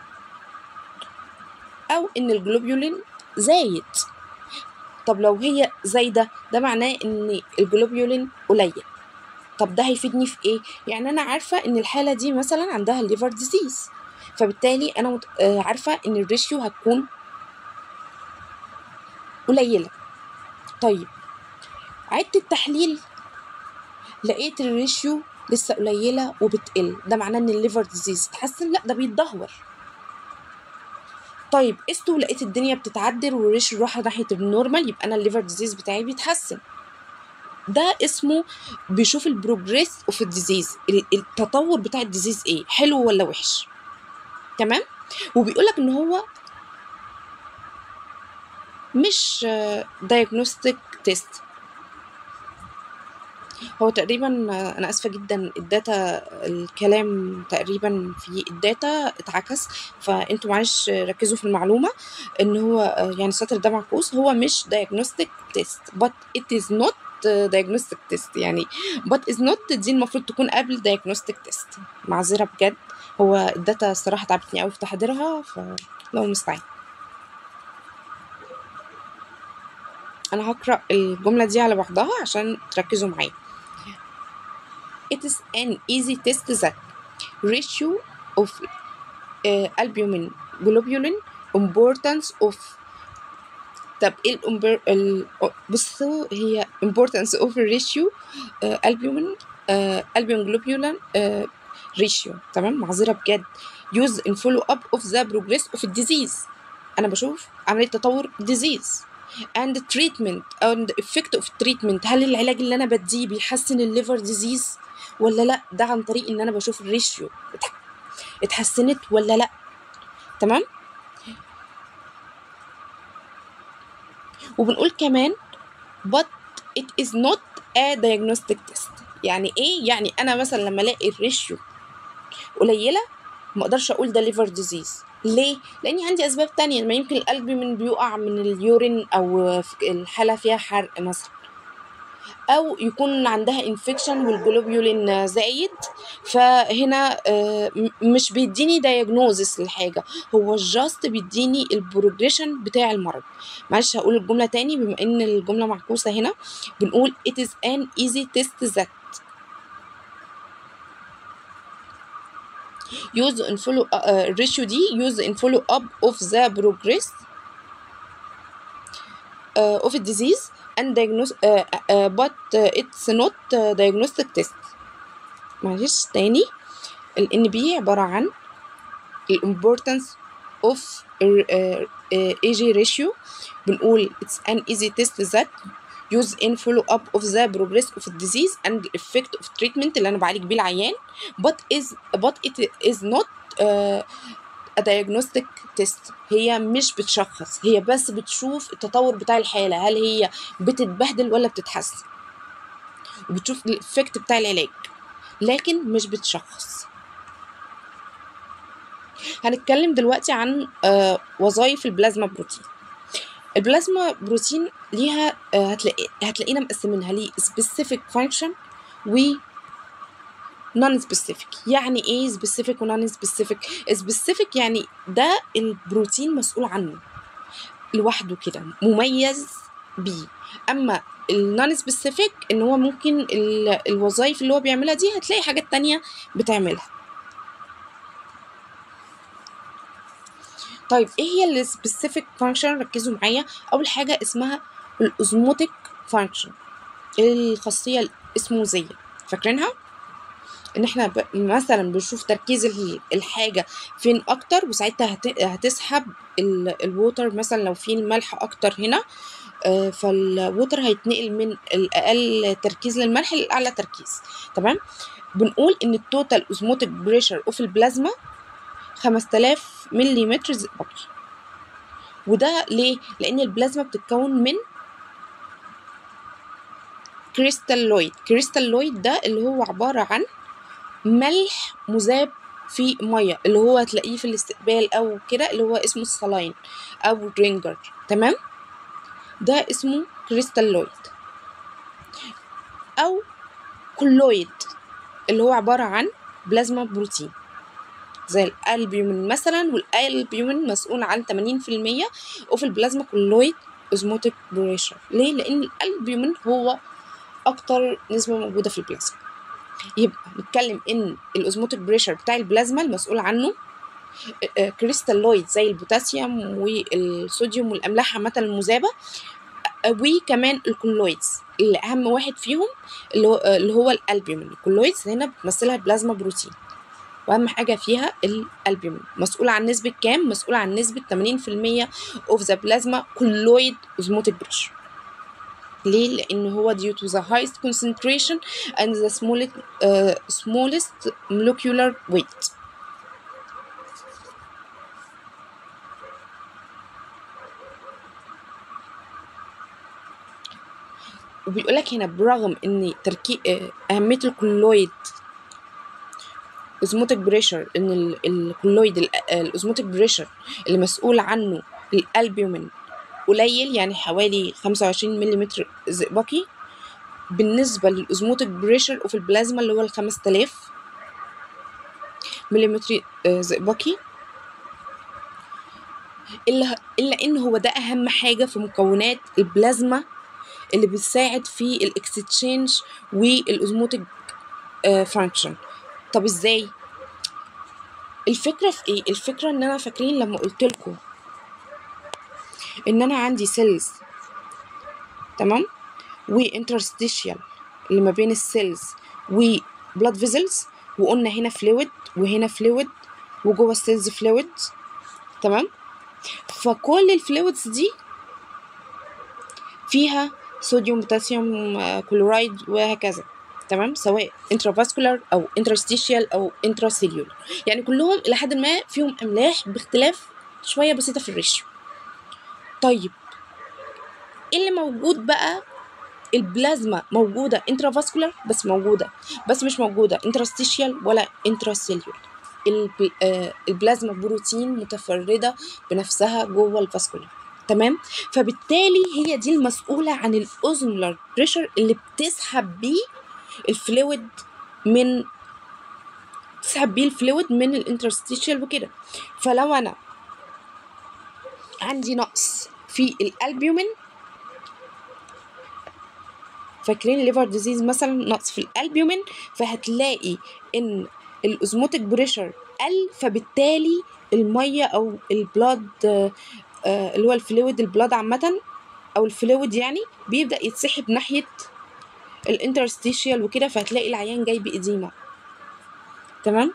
او ان الجلوبيولين زايد طب لو هي زايده ده معناه ان الجلوبيولين قليل طب ده هيفيدني في ايه يعني انا عارفه ان الحاله دي مثلا عندها الليفر ديزيز فبالتالي انا مت... آه، عارفه ان الريشيو هتكون قليله طيب عدت التحليل لقيت الريشيو لسه قليله وبتقل ده معناه ان الليفر ديزيز اتحسن لا ده بيتدهور طيب قسته ولقيت الدنيا بتتعدل والريشيو راح ناحيه النورمال يبقى انا الليفر ديزيز بتاعي بيتحسن ده اسمه بيشوف البروجريس اوف الديزيز التطور بتاع الديزيز ايه حلو ولا وحش تمام وبيقول لك ان هو مش دايجنوستيك تيست هو تقريبا آه، انا اسفه جدا الداتا الكلام تقريبا في الداتا اتعكس فانتوا معلش ركزوا في المعلومه ان هو آه، يعني السطر ده معكوس هو مش diagnostic test but it is not آه، diagnostic test يعني but is not دي المفروض تكون قبل diagnostic test معذره بجد هو الداتا الصراحه تعبتني قوي في تحضيرها فلو المستعان انا هقرا الجمله دي على بعضها عشان تركزوا معايا It is an easy test that ratio of uh, albumin globulin importance of طب ايه الامبر ال... بصوا هي importance of ratio uh, albumin uh, albumin globulin uh, ratio تمام معذرة بجد use in follow up of the progress of disease انا بشوف عملية تطور disease and treatment and effect of treatment هل العلاج اللي انا بديه بيحسن الليفر ديزيز ولا لا ده عن طريق ان انا بشوف الريشيو اتح- اتحسنت ولا لا تمام وبنقول كمان but it is not a diagnostic test يعني ايه يعني انا مثلا لما الاقي الريشيو قليله ما اقدرش اقول ده ليفر ديزيز ليه لاني عندي اسباب تانية ما يمكن القلب من بيقع من اليورين او في الحاله فيها حرق مثلا او يكون عندها انفكشن والجلوبيولين زايد فهنا آه، م- مش بيديني دايجنوزس للحاجه هو جاست بيديني البروجريشن بتاع المرض معلش هقول الجمله تاني بما ان الجمله معكوسه هنا بنقول it is an easy test that use in follow uh, ratio دي use in follow up of the progress uh, of a disease and diagnose uh, uh, but uh, it's not uh, diagnostic test معلش تاني ال NB عبارة عن ال importance of uh, uh, AG ratio بنقول it's an easy test that use in follow up of the progress of the disease and the effect of treatment اللي انا بعالج بيه العيان but is but it is not uh, a diagnostic test هي مش بتشخص هي بس بتشوف التطور بتاع الحالة هل هي بتتبهدل ولا بتتحسن وبتشوف الافكت بتاع العلاج لكن مش بتشخص هنتكلم دلوقتي عن آه، وظائف البلازما بروتين البلازما بروتين ليها آه، هتلاقي هتلاقينا مقسمينها ليه specific function و non specific يعني ايه specific و non specific specific يعني ده البروتين مسؤول عنه لوحده كده مميز بيه اما النون سبيسيفيك ان هو ممكن ال- الوظائف اللي هو بيعملها دي هتلاقي حاجات تانية بتعملها طيب ايه هي السبيسيفيك فانكشن ركزوا معايا اول حاجه اسمها الاوزموتيك فانكشن الخاصيه الاسموزيه فاكرينها ان احنا ب... مثلا بنشوف تركيز ال- الحاجه فين اكتر وساعتها هت... هتسحب ال... الووتر مثلا لو في الملح اكتر هنا آه، فالووتر هيتنقل من الاقل تركيز للملح لاعلى تركيز تمام بنقول ان التوتال اوزموتيك بريشر اوف البلازما 5000 ملم زئبقي وده ليه لان البلازما بتتكون من كريستالويد كريستالويد ده اللي هو عباره عن ملح مذاب في ميه اللي هو هتلاقيه في الاستقبال او كده اللي هو اسمه الصلاين او درينجر تمام ده اسمه كريستالويد او كلويد اللي هو عبارة عن بلازما بروتين زي الالبيومين مثلا والالبيومين مسؤول عن 80% وفي البلازما كلويد اوزموتيك بريشر ليه لان الالبيومين هو اكتر نسبة موجودة في البلازما يبقى نتكلم ان الاوزموتيك بريشر بتاع البلازما المسؤول عنه كريستالويد زي البوتاسيوم والصوديوم والاملاح عامه المذابه وكمان الكولويدز اللي اهم واحد فيهم اللي هو اللي هو الالبيومين الكولويدز هنا بتمثلها بلازما بروتين واهم حاجه فيها الالبيومين مسؤول عن نسبه كام مسؤول عن نسبه 80% اوف ذا بلازما كولويد اوزموتيك بريشر ليه؟ لأن هو due to the highest concentration and the smallest, uh, smallest molecular weight. وبيقول لك هنا برغم ان تركي اهميه الكلويد اوزموتيك بريشر ان ال- الكلويد ال- الاوزموتيك بريشر اللي مسؤول عنه الالبيومين قليل يعني حوالي 25 ملم زئبقي بالنسبة للأوزموتيك بريشر وفي البلازما اللي هو ال 5000 ملم زئبقي إلا إلا إن هو ده أهم حاجة في مكونات البلازما اللي بتساعد في الاكستشينج والأوزموتيك فانكشن طب إزاي؟ الفكرة في إيه؟ الفكرة إن أنا فاكرين لما قلت لكم ان انا عندي سيلز تمام وانترستيشيال اللي ما بين السيلز وبلاد فيزلز وقلنا هنا فلويد وهنا فلويد وجوه السيلز فلويد تمام فكل الفلويدز دي فيها صوديوم بوتاسيوم آه، كلورايد وهكذا تمام سواء انترافاسكولار او انترستيشيال او انتراسيلولار يعني كلهم الى حد ما فيهم املاح باختلاف شويه بسيطه في الريشيو طيب ايه اللي موجود بقى البلازما موجودة انترافاسكولار بس موجودة بس مش موجودة انترستيشيال ولا انتراسيلولار الب- آه، البلازما بروتين متفردة بنفسها جوه الفاسكولار تمام فبالتالي هي دي المسؤولة عن الأوزمولار بريشر اللي بتسحب بيه الفلويد من تسحب بيه الفلويد من الانترستيشيال وكده فلو انا عندي نقص في الالبيومين فاكرين الليفر ديزيز مثلا نقص في الالبيومين فهتلاقي ان الاوزموتيك بريشر قل فبالتالي الميه او البلاد آه، آه، اللي هو الفلويد البلاد عامه او الفلويد يعني بيبدا يتسحب ناحيه الانترستيشيال وكده فهتلاقي العيان جاي بإديمة تمام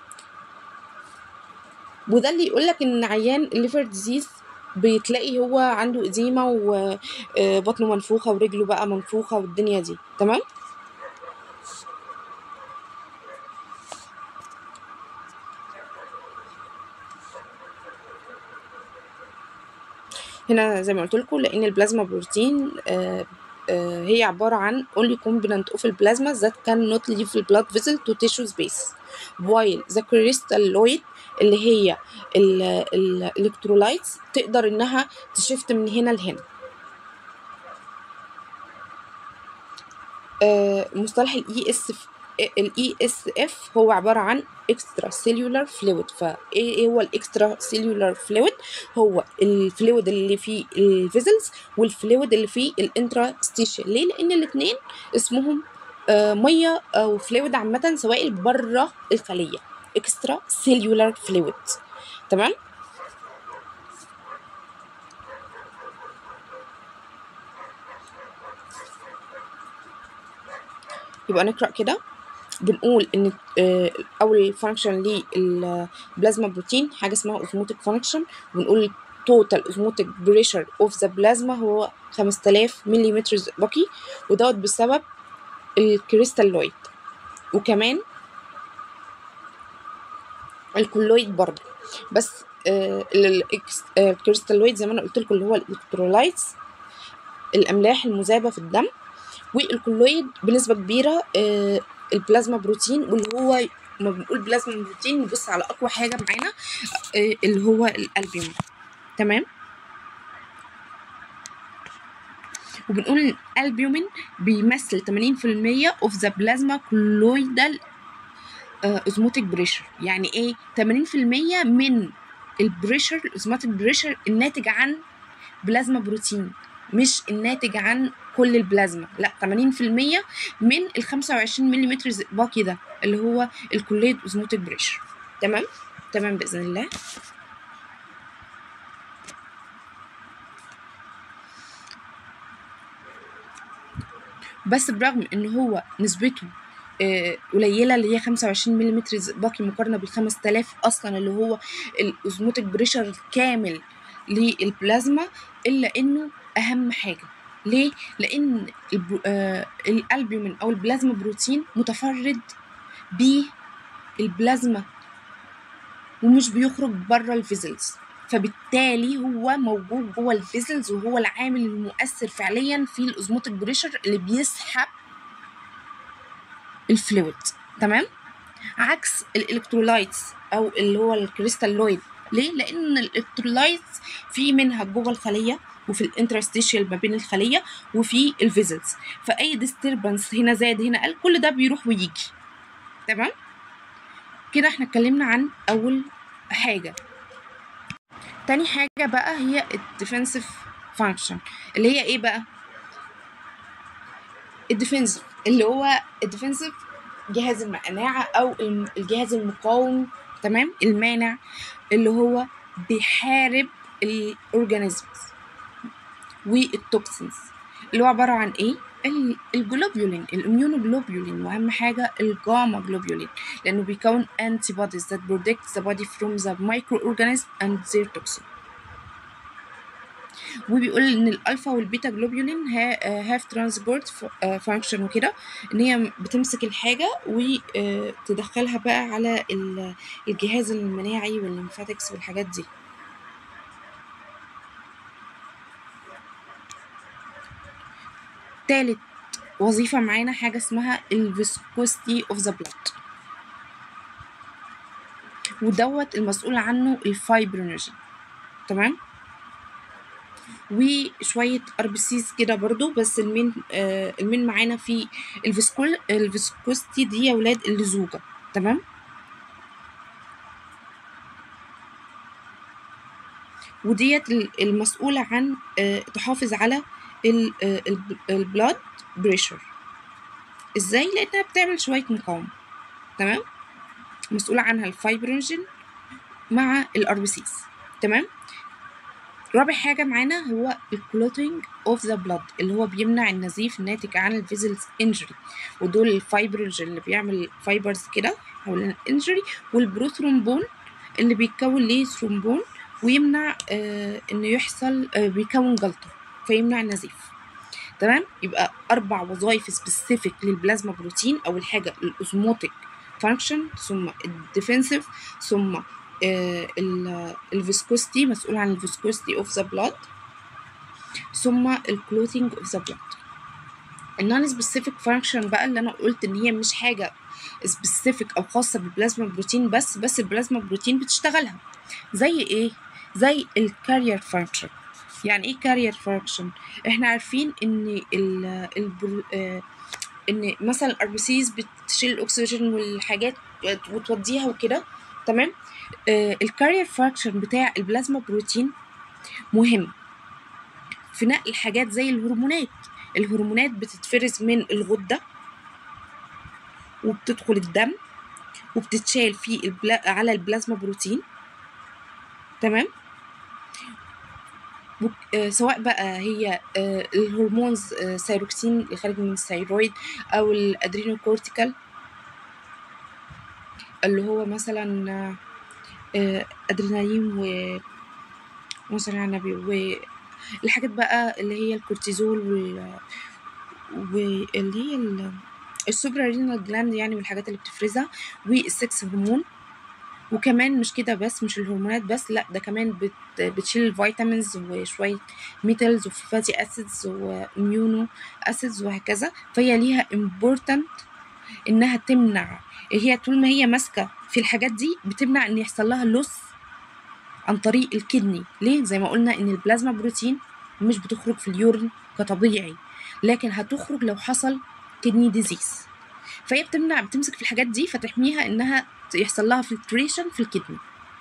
وده اللي يقولك ان عيان الليفر ديزيز بتلاقي هو عنده إديمة وبطنه منفوخة ورجله بقى منفوخة والدنيا دي تمام هنا زي ما قلت لكم لان البلازما بروتين آه، آه، هي عبارة عن only component of the plasma that cannot leave the blood vessel to tissue space while the crystalloid اللي هي الالكترولايتس تقدر انها تشفت من هنا لهنا آه، مصطلح الاي اس الاي اس اف هو عباره عن اكسترا سيلولار فلويد فايه هو الاكسترا سيلولار فلويد هو الفلويد اللي فيه الفيزلز والفلويد اللي فيه الانتراستيشن ليه لان الاثنين اسمهم آه، ميه او فلويد عامه سوائل بره الخليه اكسترا سيلولار فلويد تمام يبقى نقرا كده بنقول ان آه، اول فانكشن للبلازما بروتين حاجه اسمها اوزموتيك فانكشن وبنقول total osmotic pressure of the plasma هو 5000 ملم بقي ودوت بسبب الكريستالويد وكمان الكولويد برضه بس آه الكريستالويد زي ما انا قلت لكم اللي هو الالكترولايتس الاملاح المذابه في الدم والكولويد بنسبه كبيره آه البلازما بروتين واللي هو لما بنقول بلازما بروتين نبص على اقوى حاجه معانا آه اللي هو الالبيوم تمام وبنقول ان الالبيومين بيمثل 80% اوف ذا بلازما كولويدال اوزموتيك بريشر يعني ايه 80% من البريشر الاوزموتيك بريشر الناتج عن بلازما بروتين مش الناتج عن كل البلازما لا 80% من ال 25 ملم باقي ده اللي هو الكوليد اوزموتيك بريشر تمام تمام باذن الله بس برغم ان هو نسبته آه قليله اللي هي 25 ملم باقي مقارنه بال 5000 اصلا اللي هو الاوزموتيك بريشر الكامل للبلازما الا انه اهم حاجه ليه لان آه الالبيومين او البلازما بروتين متفرد بالبلازما ومش بيخرج بره الفيزلز فبالتالي هو موجود جوه الفيزلز وهو العامل المؤثر فعليا في الاوزموتيك بريشر اللي بيسحب الفلويد تمام عكس الالكترولايتس او اللي هو الكريستالويد ليه لان الالكترولايتس في منها جوه الخليه وفي الانترستيشيال ما بين الخليه وفي الفيزلز فاي ديستربنس هنا زاد هنا قل كل ده بيروح ويجي تمام كده احنا اتكلمنا عن اول حاجه تاني حاجه بقى هي الديفنسيف فانكشن اللي هي ايه بقى الديفنسيف اللي هو الديفنسيف جهاز المناعه او الجهاز المقاوم تمام المانع اللي هو بيحارب الاورجانيزمز والتوكسينز اللي هو عباره عن ايه الجلوبيولين الاميونوجلوبيولين واهم حاجه الجاما جلوبيولين لانه بيكون انتي بوديز that protect the body from the microorganism and their toxin وبيقول ان الالفا والبيتا جلوبيولين هاف ترانسبورت فانكشن وكده ان هي بتمسك الحاجه وتدخلها بقى على الجهاز المناعي والليمفاتكس والحاجات دي تالت وظيفة معانا حاجة اسمها الفيسكوستي اوف ذا بلاد ودوت المسؤول عنه الفايبرينوجين تمام وشوية ار بي سيز كده برضو بس المين آه المين معانا في الفيسكول الفيسكوستي دي يا ولاد اللزوجة تمام وديت المسؤولة عن آه تحافظ على البلاد بريشر ازاي لانها بتعمل شويه مقاومه تمام مسؤوله عنها الفايبروجين مع الار بي سيز تمام رابع حاجة معانا هو الكلوتينج اوف ذا بلاد اللي هو بيمنع النزيف الناتج عن الفيزلز انجري ودول الفايبروجين اللي بيعمل فايبرز كده حوالين الانجري والبروثرومبون اللي بيتكون ليه ثرومبون ويمنع آه انه يحصل آه بيكون جلطه فيمنع النزيف تمام يبقى اربع وظائف سبيسيفيك للبلازما بروتين اول حاجه الاوزموتيك فانكشن ثم الديفنسيف ثم آه الفيسكوستي مسؤول عن الفيسكوستي اوف ذا بلاد ثم الكلوتينج اوف ذا بلاد النون سبيسيفيك فانكشن بقى اللي انا قلت ان هي مش حاجه سبيسيفيك او خاصه بالبلازما بروتين بس بس البلازما بروتين بتشتغلها زي ايه زي الكارير فانكشن يعني ايه كارير فانكشن احنا عارفين ان ال ال آه ان مثلا الاربسيز بتشيل الاكسجين والحاجات وتوديها وكده تمام آه الكارير فانكشن بتاع البلازما بروتين مهم في نقل حاجات زي الهرمونات الهرمونات بتتفرز من الغدة وبتدخل الدم وبتتشال في البلا... على البلازما بروتين تمام آه سواء بقى هي آه الهرمونز آه سيروكسين اللي خارج من الثيرويد او الادرينوكورتيكال اللي هو مثلا ادرينالين و مثلا على النبي والحاجات بقى اللي هي الكورتيزول وال واللي هي ال- السوبرا رينال جلاند يعني والحاجات اللي بتفرزها والسكس هرمون وكمان مش كده بس مش الهرمونات بس لا ده كمان بت بتشيل الفيتامينز وشوية ميتالز وفاتي اسيدز واميونو اسيدز وهكذا فهي ليها important انها تمنع هي طول ما هي ماسكة في الحاجات دي بتمنع ان يحصل لها لوس عن طريق الكدني ليه زي ما قلنا ان البلازما بروتين مش بتخرج في اليورين كطبيعي لكن هتخرج لو حصل كدني ديزيز فهي بتمنع بتمسك في الحاجات دي فتحميها انها يحصل لها فلتريشن في الكدني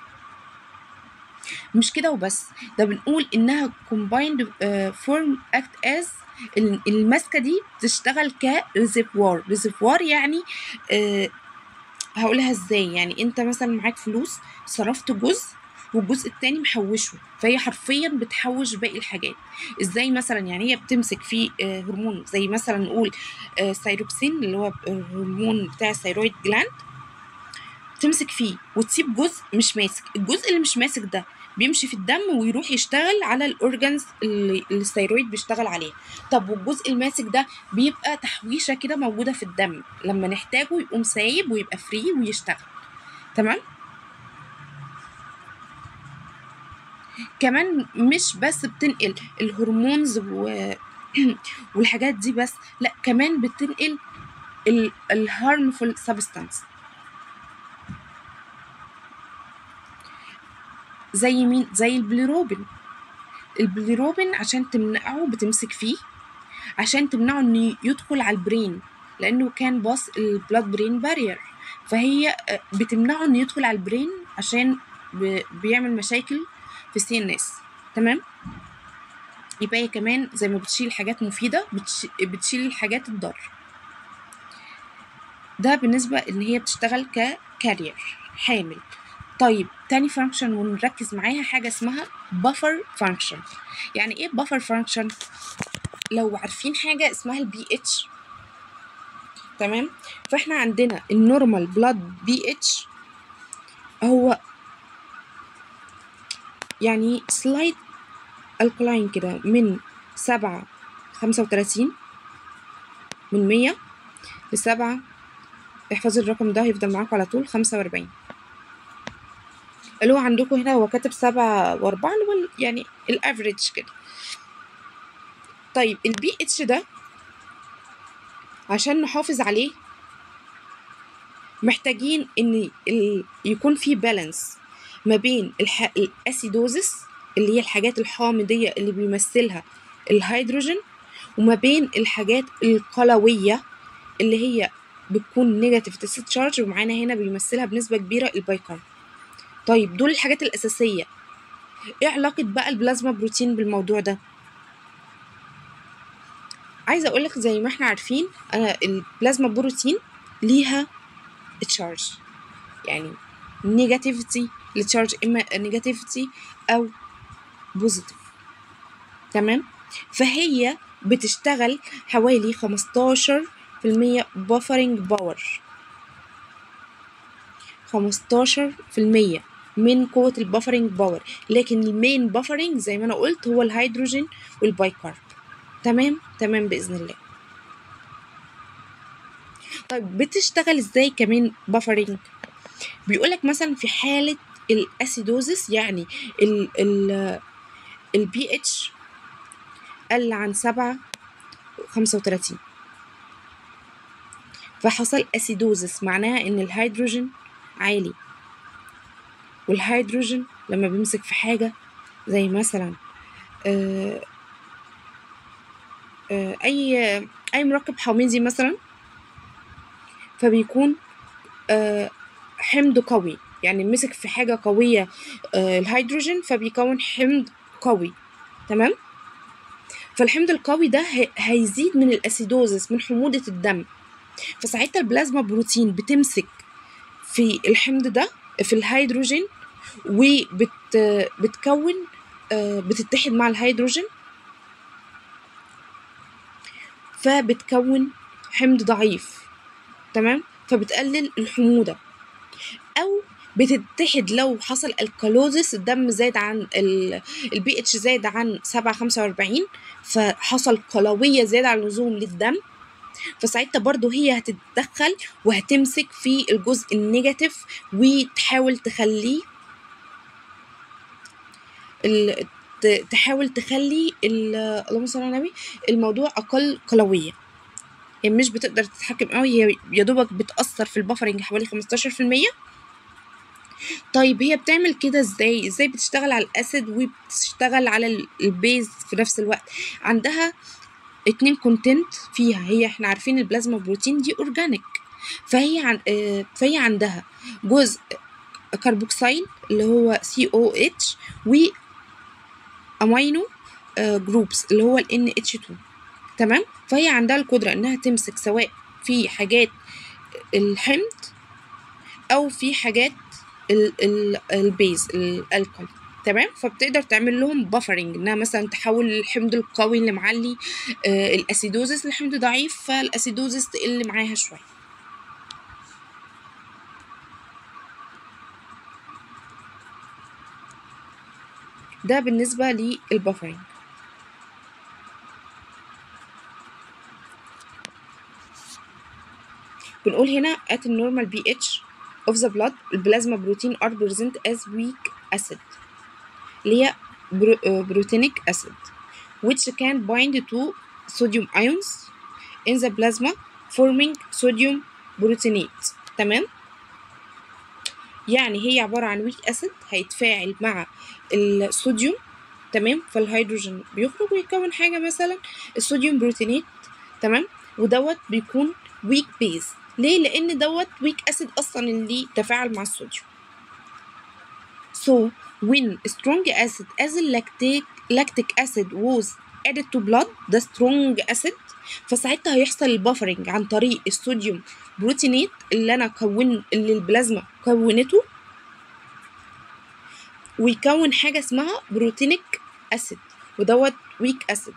مش كده وبس ده بنقول انها combined form act as ال- الماسكه دي بتشتغل كريزرفوار ريزرفوار يعني آه، هقولها ازاي يعني انت مثلا معاك فلوس صرفت جزء والجزء التاني محوشه فهي حرفيا بتحوش باقي الحاجات ازاي مثلا يعني هي بتمسك في آه، هرمون زي مثلا نقول آه، سايروكسين اللي هو الهرمون بتاع الثيرويد جلاند تمسك فيه وتسيب جزء مش ماسك الجزء اللي مش ماسك ده بيمشي في الدم ويروح يشتغل على الاورجنز اللي اللي الثيرويد بيشتغل عليها طب والجزء الماسك ده بيبقى تحويشه كده موجوده في الدم لما نحتاجه يقوم سايب ويبقى فري ويشتغل تمام كمان مش بس بتنقل الهرمونز و... والحاجات دي بس لا كمان بتنقل الهارمفul سبستانس زي مين زي البليروبين البليروبين عشان تمنعه بتمسك فيه عشان تمنعه انه يدخل على البرين لانه كان باص البلاد برين بارير فهي آه، بتمنعه انه يدخل على البرين عشان ب- بيعمل مشاكل في السي ان اس تمام يبقى هي كمان زي ما بتشيل حاجات مفيدة بتش... بتشيل الحاجات الضار ده بالنسبة ان هي بتشتغل ككارير حامل طيب تاني فانكشن ونركز معاها حاجة اسمها بفر فانكشن يعني ايه بفر فانكشن لو عارفين حاجة اسمها البي اتش تمام فاحنا عندنا النورمال بلاد بي اتش هو يعني سلايد الكلاين كده من سبعة خمسة وتلاتين من مية لسبعة احفظي الرقم ده هيفضل معاكم على طول خمسة وأربعين اللي هو عندكم هنا هو كاتب سبعة وأربعة اللي هو ال- يعني الافريج كده طيب البي اتش ده عشان نحافظ عليه محتاجين ان ال... يكون في بالانس ما بين الح... الاسيدوزس اللي هي الحاجات الحامضيه اللي بيمثلها الهيدروجين وما بين الحاجات القلويه اللي هي بتكون نيجاتيف تشارج ومعانا هنا بيمثلها بنسبه كبيره البايكارب طيب دول الحاجات الاساسيه ايه علاقه بقى البلازما بروتين بالموضوع ده عايزه اقولك زي ما احنا عارفين انا البلازما بروتين ليها تشارج يعني نيجاتيفيتي لتشارج اما نيجاتيفيتي او بوزيتيف تمام فهي بتشتغل حوالي 15% بافرنج باور 15% من قوة البافرنج باور لكن المين بافرنج زي ما انا قلت هو الهيدروجين والبايكارب تمام تمام بإذن الله طيب بتشتغل ازاي كمان بافرنج بيقولك مثلا في حالة الاسيدوزس يعني ال ال البي اتش قل عن سبعة خمسة وتلاتين فحصل اسيدوزس معناها ان الهيدروجين عالي والهيدروجين لما بيمسك في حاجة زي مثلا آه آه اي اي مركب حامضي مثلا فبيكون آه حمض قوي يعني مسك في حاجة قوية آه الهيدروجين فبيكون حمض قوي تمام فالحمض القوي ده هي- هيزيد من الاسيدوزس من حموضة الدم فساعتها البلازما بروتين بتمسك في الحمض ده في الهيدروجين وبت بتكون آه، بتتحد مع الهيدروجين فبتكون حمض ضعيف تمام فبتقلل الحموضة أو بتتحد لو حصل الكالوزس الدم زاد عن البي اتش زاد عن سبعة خمسة وأربعين فحصل قلوية زيادة عن اللزوم للدم فساعتها برضو هي هتتدخل وهتمسك في الجزء النيجاتيف وتحاول تخليه ال- ت- تحاول تخلي ال- اللهم صل على النبي الموضوع اقل قلويه يعني مش بتقدر تتحكم قوي هي يا دوبك بتاثر في البفرنج حوالي 15% طيب هي بتعمل كده ازاي ازاي بتشتغل على الاسيد وبتشتغل على ال- البيز في نفس الوقت عندها اتنين كونتنت فيها هي احنا عارفين البلازما بروتين دي اورجانيك فهي عن آه، فهي عندها جزء كربوكسيل اللي هو سي او اتش و امينو جروبس اللي هو ال ان اتش 2 تمام فهي عندها القدره انها تمسك سواء في حاجات الحمض او في حاجات ال ال البيز الالكول تمام فبتقدر تعمل لهم بافرنج انها مثلا تحول الحمض القوي اللي معلي آه الاسيدوزس لحمض ضعيف فالاسيدوزس تقل معاها شويه ده بالنسبه للبافرنج بنقول هنا at a normal pH of the blood البلازما بروتين are present as weak acid اللي هي برو- آه، proteinic acid which can bind to sodium ions in the plasma forming sodium proteinate تمام يعني هي عبارة عن weak acid هيتفاعل مع الصوديوم تمام فالهيدروجين بيخرج ويكون حاجة مثلا الصوديوم بروتينات تمام ودوت بيكون weak base ليه لان دوت weak acid اصلا اللي تفاعل مع الصوديوم so when strong acid as a lactic lactic acid was added to blood ده strong acid فساعتها هيحصل البفرنج عن طريق الصوديوم بروتينات اللي انا كون اللي البلازما كونته ويكون حاجه اسمها بروتينيك اسيد ودوت ويك اسيد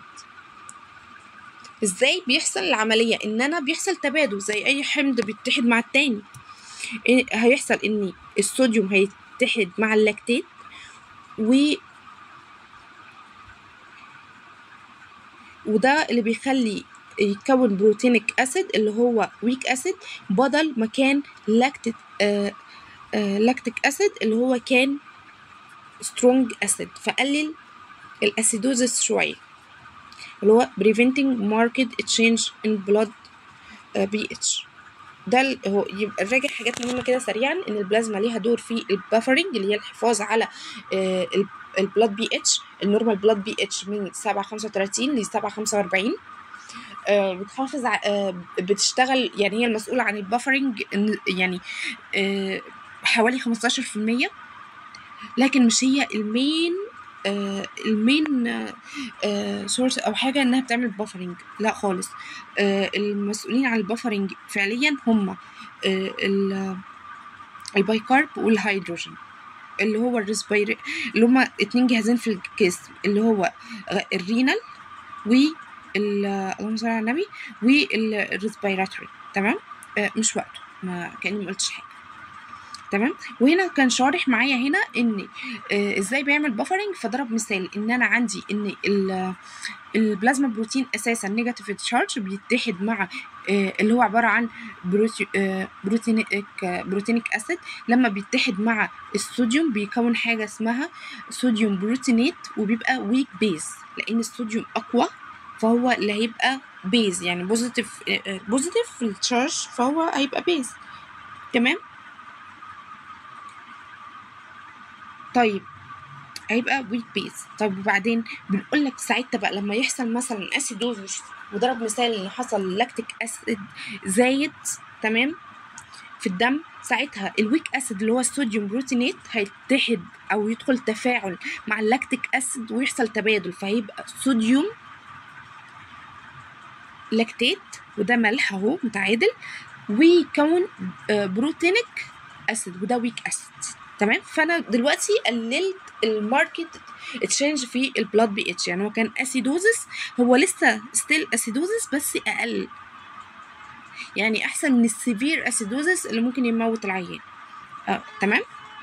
ازاي بيحصل العمليه ان انا بيحصل تبادل زي اي حمض بيتحد مع التاني إيه- هيحصل ان الصوديوم هيتحد مع اللاكتات و وده اللي بيخلي يتكون بروتينيك اسيد اللي هو ويك اسيد بدل ما كان لاكتيك آه آه لاكتيك اسيد اللي هو كان سترونج اسيد فقلل الاسيدوزس شويه اللي هو preventing market change in blood آه، pH ده ال- هو يبقى نراجع حاجات مهمه كده سريعا ان البلازما ليها دور في البافرنج اللي هي الحفاظ على البلاد بي اتش النورمال بلاد بي اتش من 735 ل 745 آه، بتحافظ ع- آه، بتشتغل يعني هي المسؤولة عن البافرنج إن- يعني آه، حوالي 15% لكن مش هي المين آه، المين سورس او حاجه انها بتعمل بافرنج لا خالص آه، المسؤولين عن البافرنج فعليا هم البايكارب والهيدروجين اللي هو الريسبير اللي هما اتنين جهازين في الجسم اللي هو آه، الرينال و ال- اللهم صل على النبي والريسبيراتوري تمام آه، مش وقته ما كاني ما قلتش حاجه تمام وهنا كان شارح معايا هنا ان آه، ازاي بيعمل بافرنج فضرب مثال ان انا عندي ان ال- البلازما بروتين اساسا نيجاتيف تشارج بيتحد مع آه، اللي هو عباره عن بروتي- آه، بروتينيك آه، بروتينيك اسيد لما بيتحد مع الصوديوم بيكون حاجه اسمها صوديوم بروتينات وبيبقى ويك بيز لان الصوديوم اقوى فهو اللي هيبقى بيز يعني بوزيتيف بوزيتيف في التشارج فهو هيبقى بيز تمام طيب هيبقى ويك بيز طب وبعدين بنقول لك ساعتها بقى لما يحصل مثلا اسيدوزس وضرب مثال ان حصل لاكتيك اسيد زايد تمام في الدم ساعتها الويك اسيد اللي هو الصوديوم بروتينات هيتحد او يدخل تفاعل مع اللاكتيك اسيد ويحصل تبادل فهيبقى صوديوم لاكتات وده ملح اهو متعادل ويكون آه، بروتينيك اسيد وده ويك اسيد تمام فانا دلوقتي قللت الماركت تشينج في البلاد بي اتش يعني هو كان اسيدوزس هو لسه ستيل اسيدوزس بس اقل يعني احسن من السيفير اسيدوزس اللي ممكن يموت العيان آه، تمام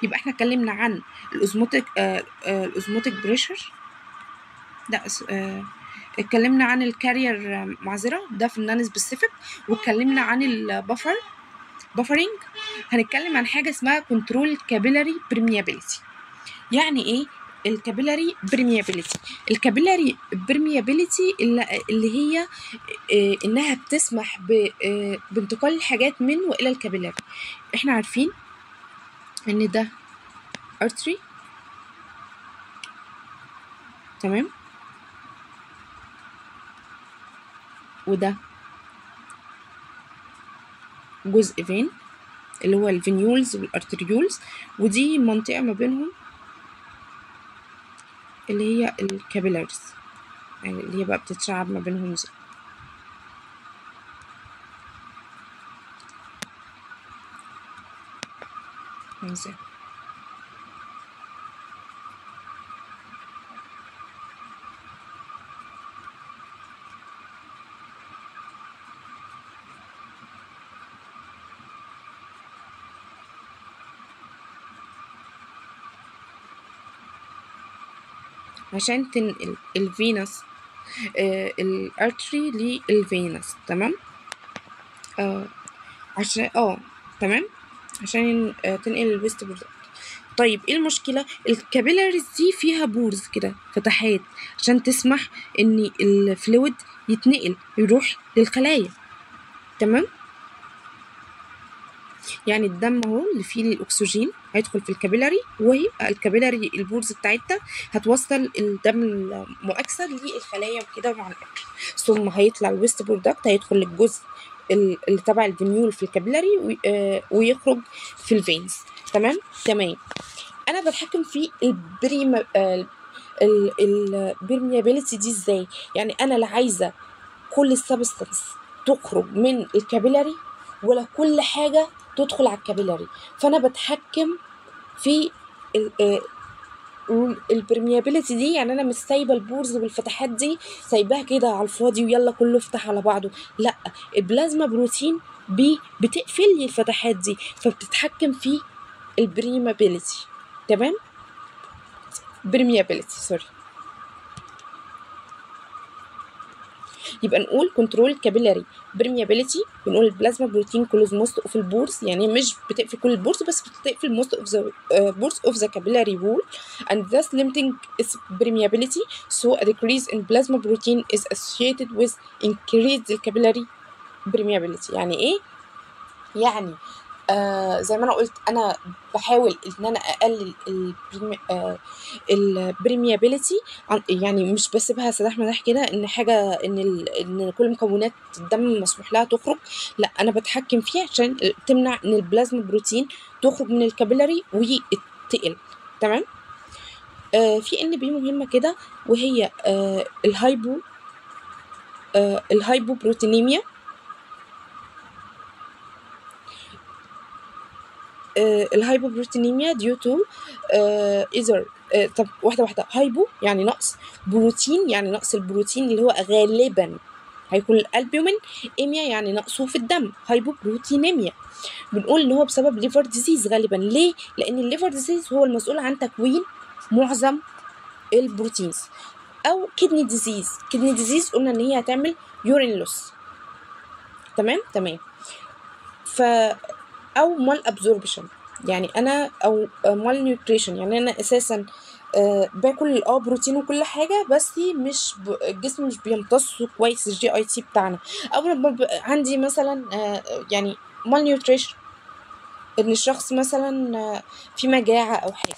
يبقى احنا اتكلمنا عن الاوزموتيك آه آه الاوزموتيك بريشر لا اس- آه اتكلمنا عن الكارير آه، معذره ده في النون سبيسيفيك واتكلمنا عن البفر بفرنج هنتكلم عن حاجه اسمها كنترول كابيلاري بريميابيليتي يعني ايه الكابيلاري بريميابيليتي الكابيلاري بريميابيليتي اللي اللي هي آه، انها بتسمح ب- آه، بانتقال الحاجات من والى الكابيلاري احنا عارفين ان ده artery تمام وده جزء فين اللي هو الفينيولز والارتريولز ودي منطقة ما بينهم اللي هي الكابيلاريز يعني اللي هي بقى بتتشعب ما بينهم زي زي عشان تنقل الفينس آه الارتري للفينس تمام آه عشان اه تمام عشان آه تنقل الويست برودكت طيب ايه المشكلة الكابيلاريز دي فيها بورز كده فتحات عشان تسمح ان الفلويد يتنقل يروح للخلايا تمام يعني الدم اهو اللي فيه الاكسجين هيدخل في الكابيلاري وهي الكابيلاري البورز بتاعتها هتوصل الدم المؤكسد للخلايا وكده مع الاكل ثم هيطلع الويست برودكت هيدخل للجزء ال- اللي تبع الفينيول في الكابيلاري وي- آه، ويخرج في الفينز تمام تمام انا بتحكم في البريم البرميابيليتي دي ازاي يعني انا لا عايزه كل السبستنس تخرج من الكابيلاري ولا كل حاجه تدخل على الكابيلاري فانا بتحكم في البرميابيليتي دي يعني انا مش سايبه البورز والفتحات دي سايباها كده على الفاضي ويلا كله افتح على بعضه لا البلازما بروتين بي بتقفل لي الفتحات دي فبتتحكم في البريمابيليتي تمام برميابيليتي سوري يبقى نقول كنترول كابيلاري برميابيليتي بنقول البلازما بروتين كلوز موست اوف البورز يعني مش بتقفل كل البورز بس بتقفل موست اوف ذا بورز اوف ذا capillary wall and thus limiting its permeability so a decrease in plasma protein is associated with increased the capillary permeability يعني ايه يعني آه زي ما انا قلت انا بحاول ان انا اقلل البريمي آه البريميابيليتي يعني مش بسيبها سداح مداح كده ان حاجه ان ال ان كل مكونات الدم مسموح لها تخرج لا انا بتحكم فيها عشان تمنع ان البلازما بروتين تخرج من الكابيلاري ويتقل تمام آه في ان بي مهمه كده وهي آه الهايبو آه الهايبو بروتينيميا آه الهايبوبروتينيميا ديو تو ايزر طب واحده واحده هايبو يعني نقص بروتين يعني نقص البروتين اللي هو غالبا هيكون الالبومين ايميا يعني نقصه في الدم هايبوبروتينيميا بنقول ان هو بسبب ليفر ديزيز غالبا ليه لان الليفر ديزيز هو المسؤول عن تكوين معظم البروتينز او كدني ديزيز كدني ديزيز قلنا ان هي هتعمل يورين لوس تمام تمام ف او مال ابزوربشن يعني انا او مال نيوتريشن يعني انا اساسا آه باكل اه بروتين وكل حاجه بس مش ب... الجسم مش بيمتصه كويس الجي اي تي بتاعنا او لما ب... عندي مثلا آه يعني مال نيوتريشن ان الشخص مثلا آه في مجاعه او حاجه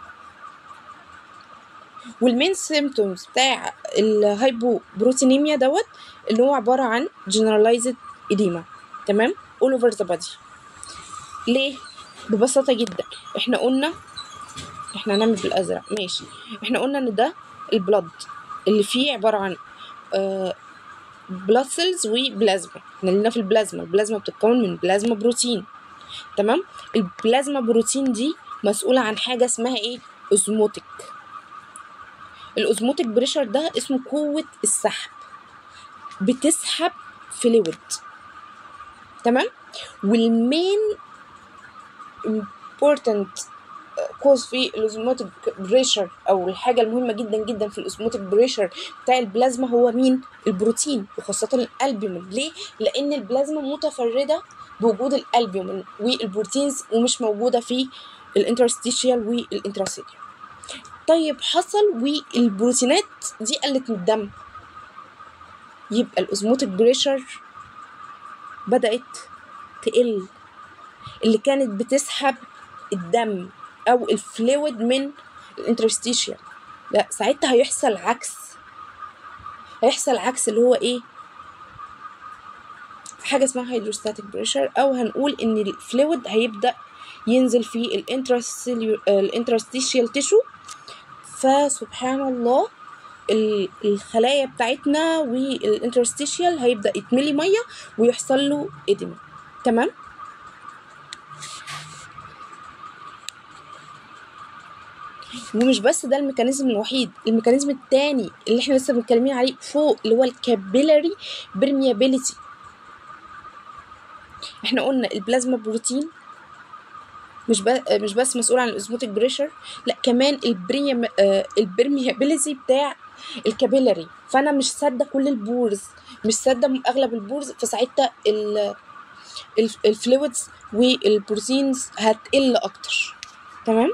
والمين سيمتومز بتاع الهايبوبروتينيميا دوت اللي هو عباره عن generalized edema تمام all over the body ليه ببساطة جدا احنا قلنا احنا هنعمل بالازرق ماشي احنا قلنا ان ده البلد اللي فيه عبارة عن آه بلاد سيلز وبلازما احنا لنا في البلازما البلازما بتتكون من بلازما بروتين تمام البلازما بروتين دي مسؤولة عن حاجة اسمها ايه اوزموتيك الاوزموتيك بريشر ده اسمه قوة السحب بتسحب فلويد تمام والمين important كوز في الاوزموتيك بريشر او الحاجه المهمه جدا جدا في الاوزموتيك بريشر بتاع البلازما هو مين البروتين وخاصه الالبومين ليه لان البلازما متفرده بوجود الالبومين والبروتينز ومش موجوده في الانترستيشيال والانتراسيلير طيب حصل والبروتينات دي قلت من الدم يبقى الاوزموتيك بريشر بدات تقل اللي كانت بتسحب الدم او الفلويد من الانترستيشيال لا ساعتها هيحصل عكس هيحصل عكس اللي هو ايه حاجه اسمها هيدروستاتيك بريشر او هنقول ان الفلويد هيبدا ينزل في الانترستيشيال تيشو فسبحان الله الخلايا بتاعتنا والانترستيشيال هيبدا يتملي ميه ويحصل له اديما تمام ومش بس ده الميكانيزم الوحيد الميكانيزم التاني اللي احنا لسه متكلمين عليه فوق اللي هو الكابيلاري برميابيليتي احنا قلنا البلازما بروتين مش بس مش بس مسؤول عن الاوزموتيك بريشر لا كمان البريم آه البرميابيليتي بتاع الكابيلاري فانا مش سادة كل البورز مش سادة اغلب البورز فساعتها الفلويدز والبروتينز هتقل اكتر تمام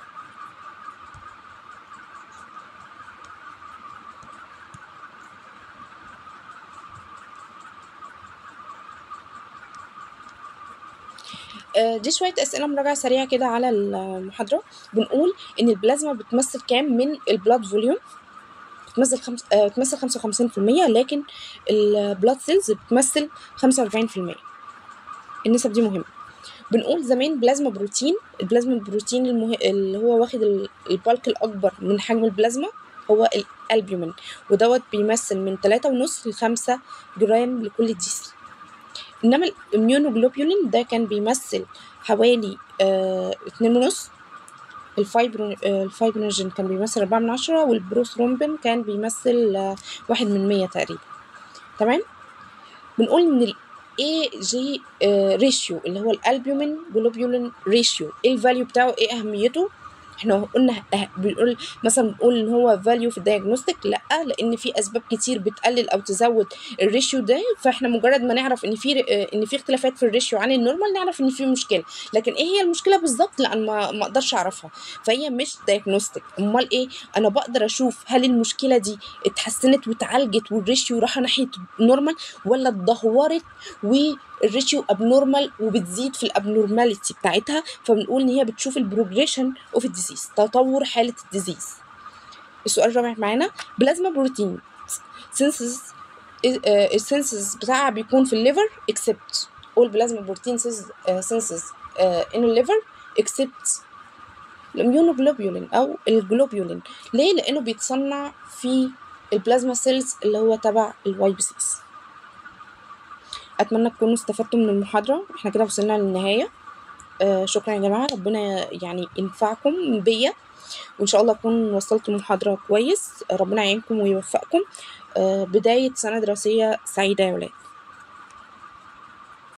دي شوية أسئلة مراجعة سريعة كده على المحاضرة بنقول إن البلازما بتمثل كام من البلاد فوليوم بتمثل خمس آه بتمثل خمسة وخمسين في المية لكن البلاد سيلز بتمثل خمسة وأربعين في المية النسب دي مهمة بنقول زمان بلازما بروتين البلازما البروتين المه... اللي هو واخد البالك الأكبر من حجم البلازما هو الألبيومين ودوت بيمثل من تلاتة ونص لخمسة جرام لكل ديسي انما الاميونوجلوبولين ده كان بيمثل حوالي آه اتنين ونص الفايبرو آه الفايبرينوجين كان بيمثل أربعة من عشرة والبروثرومبين كان بيمثل آه واحد من مية تقريبا تمام بنقول ان ال AG ريشيو اللي هو الالبيومين جلوبولين ريشيو ايه الفاليو بتاعه ايه اهميته احنا قلنا بنقول مثلا بنقول ان هو فاليو في الدايجنوستيك لا لان في اسباب كتير بتقلل او تزود الريشيو ده فاحنا مجرد ما نعرف ان في ان في اختلافات في الريشيو عن النورمال نعرف ان في مشكله لكن ايه هي المشكله بالظبط لا انا ما, ما اقدرش اعرفها فهي مش دايجنوستيك امال ايه انا بقدر اشوف هل المشكله دي اتحسنت واتعالجت والريشيو راح ناحيه النورمال ولا اتدهورت و الريشيو ابنورمال وبتزيد في الابنورماليتي بتاعتها فبنقول ان هي بتشوف البروجريشن اوف الديزيز تطور حاله الديزيز السؤال الرابع معانا بلازما بروتين سينسز السينسز بتاعها بيكون في الليفر اكسبت all بلازما بروتين سينسز ان الليفر اكسبت الاميونوجلوبولين او الجلوبولين ليه لانه بيتصنع في البلازما سيلز اللي هو تبع الواي بي سيز اتمنى تكونوا استفدتوا من المحاضره احنا كده وصلنا للنهايه آه شكرا يا جماعه ربنا يعني ينفعكم بيا وان شاء الله اكون وصلت المحاضره كويس ربنا يعينكم ويوفقكم آه بدايه سنه دراسيه سعيده يا ولاد